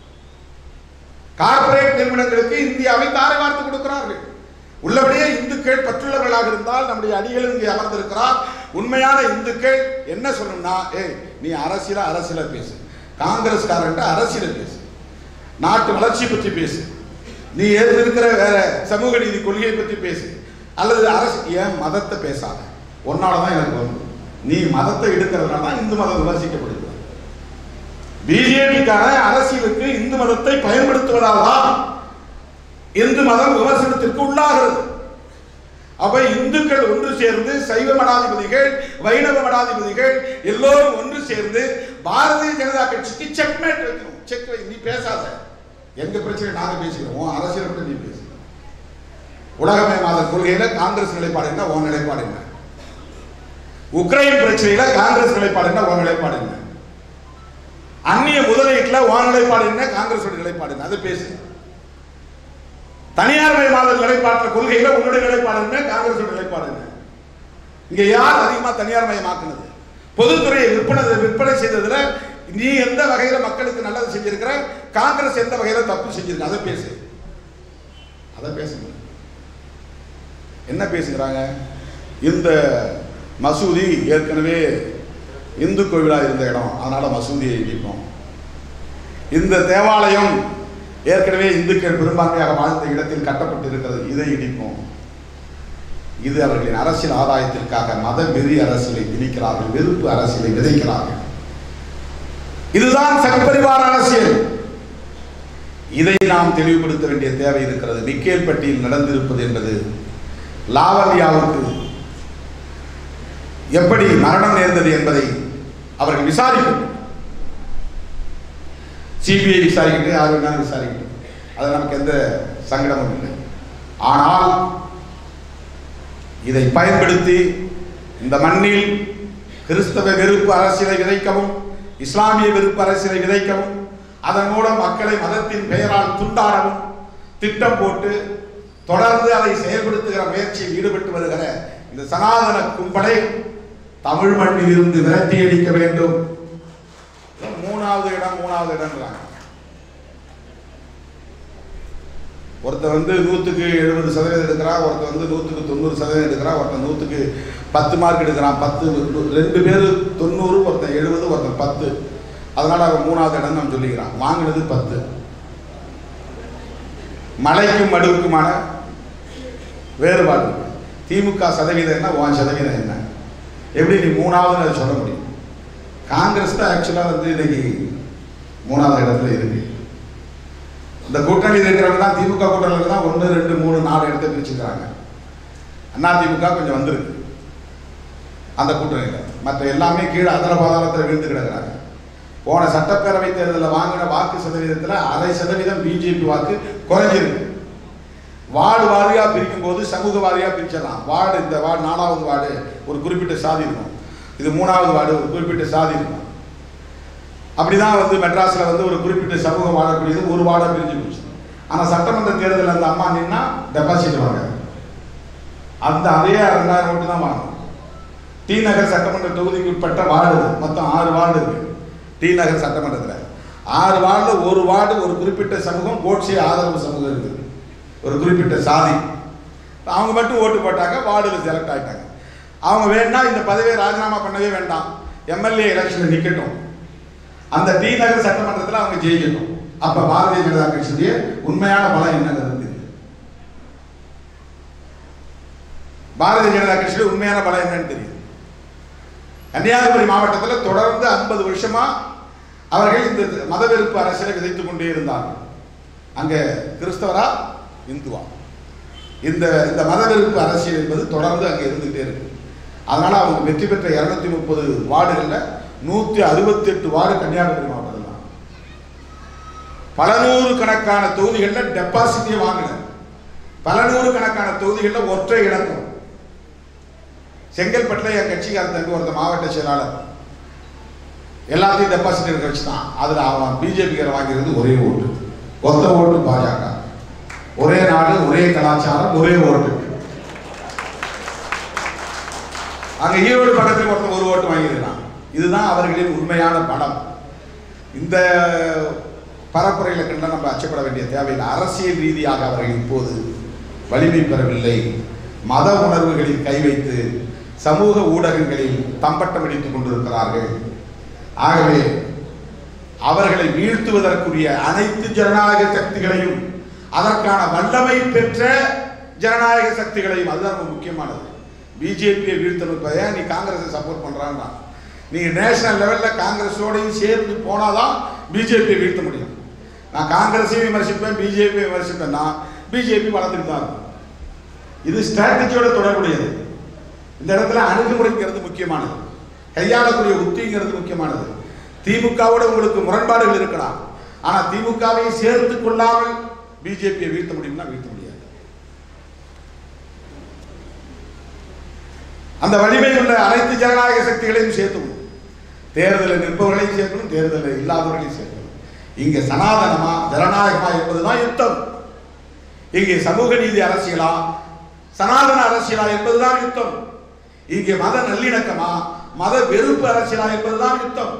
கார்ப்பரேட் நிறுவனங்களுக்கு இந்தியாவை தாரை வார்த்து கொடுக்கிறார்கள் உள்ளபடியே இந்துக்கள் பற்றுள்ளவர்களாக இருந்தால் நம்முடைய அடிகள் இங்கே அமர்ந்திருக்கிறார் உண்மையான இந்துக்கள் என்ன சொல்லணும்னா ஏய் நீ அரசியல அரசியல பேசு காங்கிரஸ்காரன்ட்ட அரசியல பேசு நாட்டு வளர்ச்சி பற்றி பேசு நீ ஏற்றிருக்கிற வேற சமூக நீதி கொள்கையை பற்றி பேசு அல்லது அரசு ஏன் மதத்தை பேசாத உன்னால தான் எனக்கு வந்து நீ மதத்தை எடுக்கிறதுனால தான் இந்து மதம் விமர்சிக்கப்படுகிறது பிஜேபிக்கான அரசியலுக்கு இந்து மதத்தை பயன்படுத்துவதால் தான் இந்து மதம் விமர்சனத்திற்கு உள்ளாகிறது அப்ப இந்துக்கள் ஒன்று சேர்ந்து சைவ மடாதிபதிகள் வைணவ மடாதிபதிகள் எல்லோரும் ஒன்று சேர்ந்து பாரதிய ஜனதா கட்சிக்கு செக்மேட் வைக்கணும் செக் வை நீ பேசாத எங்க பிரச்சனை நாங்க பேசிக்கிறோம் உன் அரசியலை பற்றி நீ பேசு உலகமயமாத கொள்கையில காங்கிரஸ் நிலைப்பாடு என்ன உன் நிலைப்பாடு என்ன உக்ரைன் பிரச்சனையில காங்கிரஸ் நிலைப்பாடு என்ன உன் நிலைப்பாடு என்ன அந்நிய முதலீட்டுல உன் நிலைப்பாடு என்ன காங்கிரஸோட நிலைப்பாடு என்ன அதை பேசு தனியார் மயமாதல் நிலைப்பாட்டில் கொள்கையில உன்னுடைய நிலைப்பாடு என்ன காங்கிரஸோட நிலைப்பாடு என்ன இங்க யார் அதிகமா தனியார் மயமாக்குனது பொதுத்துறையை விற்பனை விற்பனை செய்ததுல நீ எந்த வகையில மக்களுக்கு நல்லது செஞ்சிருக்கிற காங்கிரஸ் எந்த வகையில தப்பு செஞ்சிருக்க அதை பேசு அதை பேசுங்க என்ன பேசுகிறாங்க இந்த மசூதி ஏற்கனவே இந்து கோவிலா இருந்த இடம் அதனால மசூதியை இடிப்போம் இந்த தேவாலயம் ஏற்கனவே இந்துக்கள் பெரும்பான்மையாக வாழ்ந்த இடத்தில் கட்டப்பட்டிருக்கிறது இதை இடிப்போம் இது அவர்களின் அரசியல் ஆதாயத்திற்காக மத வெறி அரசியலை திணிக்கிறார்கள் வெறுப்பு அரசியலை விதைக்கிறார்கள் இதுதான் சங்பரிவார அரசியல் இதை நாம் தெளிவுபடுத்த வேண்டிய தேவை இருக்கிறது நிக்கேல்பட்டியில் நடந்திருப்பது என்பது லாவல்யாவுக்கு எப்படி மரணம் நேர்ந்தது என்பதை அவர்கள் விசாரிக்கட்டும் சிபிஐ விசாரிக்கட்டும் யார் வேணாலும் விசாரிக்கட்டும் அது நமக்கு எந்த சங்கடமும் இல்லை ஆனால் இதை பயன்படுத்தி இந்த மண்ணில் கிறிஸ்தவ வெறுப்பு அரசியலை விதைக்கவும் இஸ்லாமிய வெறுப்பு அரசியலை விதைக்கவும் அதன் மூலம் மக்களை மதத்தின் பெயரால் துண்டாடவும் திட்டம் போட்டு தொடர்ந்து அதை செயல்படுத்துகிற முயற்சியில் ஈடுபட்டு வருகிற இந்த சனாதன கும்பலை தமிழ் மண்ணில் இருந்து விரட்டி அடிக்க வேண்டும் மூணாவது இடம் மூணாவது இடம்ன்றாங்க ஒருத்தர் வந்து நூற்றுக்கு எழுபது சதவீதம் எடுக்கிறான் ஒருத்தர் வந்து நூற்றுக்கு தொண்ணூறு சதவீதம் எடுக்கிறான் ஒருத்தர் நூற்றுக்கு பத்து மார்க் எடுக்கிறான் பத்து ரெண்டு பேர் தொண்ணூறு ஒருத்தன் எழுபது ஒருத்தன் பத்து அதனால அவன் மூணாவது இடம் நம்ம சொல்லிக்கிறான் வாங்கினது பத்து மலைக்கும் மடுவுக்குமான வேறுபாடு இருக்கு. திமுக சதவீதம் என்ன உன் சதவீதம் என்ன எப்படி நீ மூணாவதுன்னு அதை சொல்ல முடியும் காங்கிரஸ் தான் ஆக்சுவலாக வந்து இன்னைக்கு மூணாவது இடத்துல இருக்கு இந்த கூட்டணியில் இருக்கிறவங்க தான் திமுக கூட்டணியில் தான் ஒன்று ரெண்டு மூணு நாலு இடத்த பிரிச்சுக்கிறாங்க அண்ணா திமுக கொஞ்சம் வந்திருக்கு அந்த கூட்டணியில் மற்ற எல்லாமே கீழே அதர பாதாளத்தில் விழுந்து கிடக்குறாங்க போன சட்டப்பேரவை தேர்தலில் வாங்கின வாக்கு சதவீதத்தில் அரை சதவீதம் பிஜேபி வாக்கு குறைஞ்சிருக்கு வார்டு வாரியாக பிரிக்கும் போது சமூக வாரியாக பிரிச்சிடலாம் வார்டு இந்த வார்டு நாலாவது வார்டு ஒரு குறிப்பிட்ட சாதி இருக்கும் இது மூணாவது வார்டு ஒரு குறிப்பிட்ட சாதி இருக்கும் அப்படிதான் வந்து மெட்ராஸ்ல வந்து ஒரு குறிப்பிட்ட சமூகம் வாழக்கூடியது ஒரு வார்டா பிரிஞ்சு போச்சு ஆனா சட்டமன்ற தேர்தல் அந்த அம்மா நின்னா டெபாசிட் வாங்க அந்த அதே ரெண்டாயிரம் ஓட்டு தான் வாங்கணும் டி நகர் சட்டமன்ற தொகுதிக்கு உட்பட்ட வார்டு இது. மொத்தம் ஆறு வார்டு இருக்கு டி நகர் சட்டமன்றத்தில் ஆறு வார்டுல ஒரு வார்டு ஒரு குறிப்பிட்ட சமூகம் கோட்சே ஆதரவு சமூகம் இருக்குது ஒரு குறிப்பிட்ட சாதி அவங்க மட்டும் ஓட்டு போட்டாங்க வார்டில் செலக்ட் ஆயிட்டாங்க அவங்க வேணா இந்த பதவியை ராஜினாமா பண்ணவே வேண்டாம் எம்எல்ஏ எலெக்ஷனில் நிற்கட்டும் அந்த டி நகர் சட்டமன்றத்தில் அவங்க ஜெயிக்கட்டும் அப்ப பாரதிய ஜனதா கட்சியுடைய உண்மையான பலம் என்னங்கிறது தெரியும் பாரதிய ஜனதா கட்சியுடைய உண்மையான பலம் என்னன்னு தெரியும் கன்னியாகுமரி மாவட்டத்தில் தொடர்ந்து ஐம்பது வருஷமா அவர்கள் இந்த மதவெறுப்பு அரசியலை விதைத்துக் கொண்டே இருந்தார்கள் அங்க கிறிஸ்தவரா இந்துவா இந்த இந்த மதவெறுப்பு அரசியல் என்பது தொடர்ந்து அங்கே இருந்துகிட்டே இருக்கு அதனால அவங்க வெற்றி பெற்ற இருநூத்தி முப்பது வார்டுகள்ல நூத்தி அறுபத்தி எட்டு வார்டு கன்னியாகுமரி மாவட்டத்தில் தான் பல நூறு கணக்கான தொகுதிகளில் டெபாசிட்டே வாங்கின பல நூறு கணக்கான தொகுதிகளில் ஒற்றை இலக்கம் செங்கல்பட்டில் என் கட்சிக்காரன் தம்பி ஒருத்த மாவட்ட செயலாளர் எல்லாத்தையும் டெபாசிட் இருக்க வச்சுட்டான் அதில் அவன் பிஜேபிக்கார வாங்கியிருந்து ஒரே ஓட்டு ஒத்த ஓட்டு பாஜக ஒரே நாடு ஒரே கலாச்சாரம் ஒரே ஓட்டு அங்க ஈரோடு பக்கத்தில் ஒருத்தன் ஒரு ஓட்டு வாங்கியிருக்கான் இதுதான் அவர்களின் உண்மையான பலம் இந்த பரப்புரையில் கண்ட நம்ம அச்சப்பட வேண்டிய தேவையில்லை அரசியல் ரீதியாக அவர்கள் இப்போது வலிமை பெறவில்லை மத உணர்வுகளில் கை வைத்து சமூக ஊடகங்களில் தம்பட்டம் அடித்துக் கொண்டிருக்கிறார்கள் ஆகவே அவர்களை வீழ்த்துவதற்குரிய அனைத்து ஜனநாயக சக்திகளையும் அதற்கான வல்லமை பெற்ற ஜனநாயக சக்திகளையும் அதுதான் ரொம்ப முக்கியமானது பிஜேபியை வீழ்த்தணும் இப்ப ஏன் நீ காங்கிரஸை சப்போர்ட் பண்றான்னா நீங்க நேஷனல் லெவல்ல காங்கிரஸோடையும் சேர்ந்து போனாதான் பிஜேபியை வீழ்த்த முடியும் நான் காங்கிரஸையும் விமர்சிப்பேன் பிஜேபியை விமர்சிப்பேன்னா பிஜேபி வளர்ந்துட்டு தான் இருக்கும் இது ஸ்ட்ராட்டஜியோட தொடர்புடையது இந்த இடத்துல அணுகுமுறைங்கிறது முக்கியமானது கையாளக்கூடிய உத்திங்கிறது முக்கியமானது திமுகவோட உங்களுக்கு முரண்பாடுகள் இருக்கலாம் ஆனா திமுகவை சேர்த்து கொள்ளாமல் பிஜேபியை வீழ்த்த முடியும்னா வீழ்த்த முடியாது அந்த வலிமை உள்ள அனைத்து ஜனநாயக சக்திகளையும் சேர்த்துக்கணும் தேர்தலில் நிற்பவர்களையும் சேர்க்கணும் தேர்தலில் இல்லாதவர்களையும் சேர்க்கணும் இங்க சனாதனமா ஜனநாயகமா என்பதுதான் யுத்தம் இங்கே சமூக நீதி அரசியலா சனாதன அரசியலா என்பதுதான் யுத்தம் இங்கே மத நல்லிணக்கமா மத வெறுப்பு அரசியலா என்பதுதான் யுத்தம்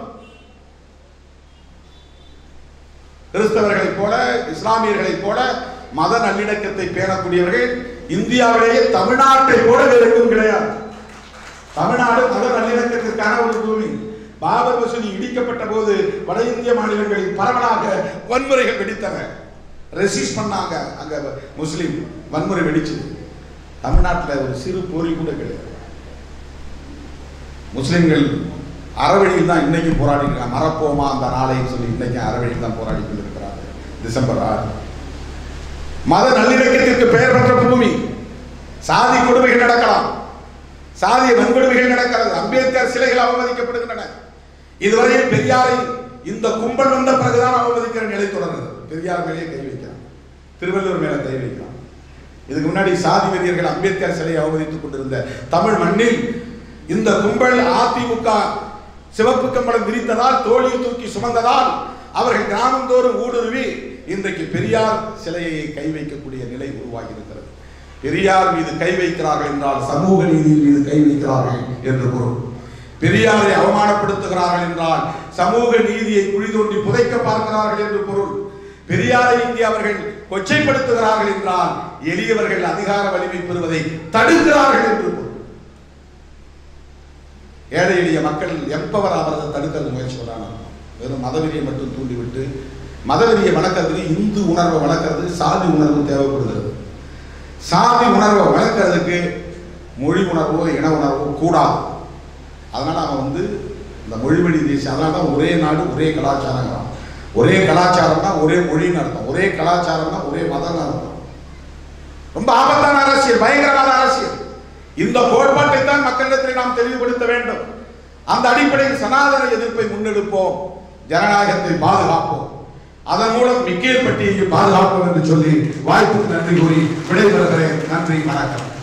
கிறிஸ்தவர்களைப் போல இஸ்லாமியர்களைப் போல மத நல்லிணக்கத்தை பேணக்கூடியவர்கள் இந்தியாவிலேயே தமிழ்நாட்டை போல வேறு எங்கும் கிடையாது தமிழ்நாடு மத நல்லிணக்கத்திற்கான ஒரு பூமி பாபர் மசூதி இடிக்கப்பட்ட போது வட இந்திய மாநிலங்களில் பரவலாக வன்முறைகள் வெடித்தன ரெசிஸ்ட் பண்ணாங்க அங்க முஸ்லிம் வன்முறை வெடிச்சது தமிழ்நாட்டில் ஒரு சிறு போரி கூட கிடையாது முஸ்லிம்கள் அறவழியில் தான் இன்னைக்கு போராடி இருக்காங்க மறப்போமா அந்த நாளைன்னு சொல்லி இன்னைக்கு அறவழியில் தான் போராடி கொண்டிருக்கிறார்கள் டிசம்பர் ஆறு மத நல்லிணக்கத்திற்கு பெயர் பெற்ற பூமி சாதி கொடுமைகள் நடக்கலாம் சாதிய வன்கொடுமைகள் நடக்கிறது அம்பேத்கர் சிலைகள் அவமதிக்கப்படுகின்றன இதுவரையில் பெரியாரை இந்த கும்பல் வந்த பிறகுதான் அவமதிக்கிற நிலை தொடர்கிறது பெரியார் மேலேயே கை வைக்கிறான் திருவள்ளூர் மேல கை வைக்கிறான் இதுக்கு முன்னாடி சாதி வெறியர்கள் அம்பேத்கர் சிலையை அவமதித்துக் கொண்டிருந்த தமிழ் மண்ணில் இந்த கும்பல் அதிமுக சிவப்பு கம்பளம் விரித்ததால் தோளில் தூக்கி சுமந்ததால் அவர்கள் கிராமந்தோறும் ஊடுருவி இன்றைக்கு பெரியார் சிலையை கை வைக்கக்கூடிய நிலை உருவாகி இருக்கிறது பெரியார் மீது கை வைக்கிறார்கள் என்றால் சமூக நீதியின் மீது கை வைக்கிறார்கள் என்று பொருள் பெரியாரை அவமானப்படுத்துகிறார்கள் என்றால் சமூக நீதியை குழி தோண்டி புதைக்க பார்க்கிறார்கள் என்று பொருள் பெரியாரை இங்கே அவர்கள் கொச்சைப்படுத்துகிறார்கள் என்றால் எளியவர்கள் அதிகார வலிமை பெறுவதை தடுக்கிறார்கள் என்று பொருள் ஏழை எளிய மக்கள் எப்பவர் அவரதை தடுக்கிறது முயற்சி பண்றாங்க வெறும் மதவெறியை மட்டும் தூண்டிவிட்டு மதவெறியை வளர்க்கறதுக்கு இந்து உணர்வை வளர்க்கறதுக்கு சாதி உணர்வு தேவைப்படுகிறது சாதி உணர்வை வளர்க்கறதுக்கு மொழி உணர்வோ இன உணர்வோ கூடாது அதனால அவன் வந்து இந்த மொழிவழி தேசியம் அதனால தான் ஒரே நாடு ஒரே கலாச்சாரங்கிறான் ஒரே கலாச்சாரம்னா ஒரே மொழின்னு அர்த்தம் ஒரே கலாச்சாரம்னா ஒரே மதம்னு அர்த்தம் ரொம்ப ஆபத்தான அரசியல் பயங்கரமான அரசியல் இந்த கோட்பாட்டை தான் மக்களிடத்தில் நாம் தெளிவுபடுத்த வேண்டும் அந்த அடிப்படையில் சனாதன எதிர்ப்பை முன்னெடுப்போம் ஜனநாயகத்தை பாதுகாப்போம் அதன் மூலம் மிக்கேல் பட்டியை பாதுகாப்போம் என்று சொல்லி வாய்ப்புக்கு நன்றி கூறி விடைபெறுகிறேன் நன்றி வணக்கம்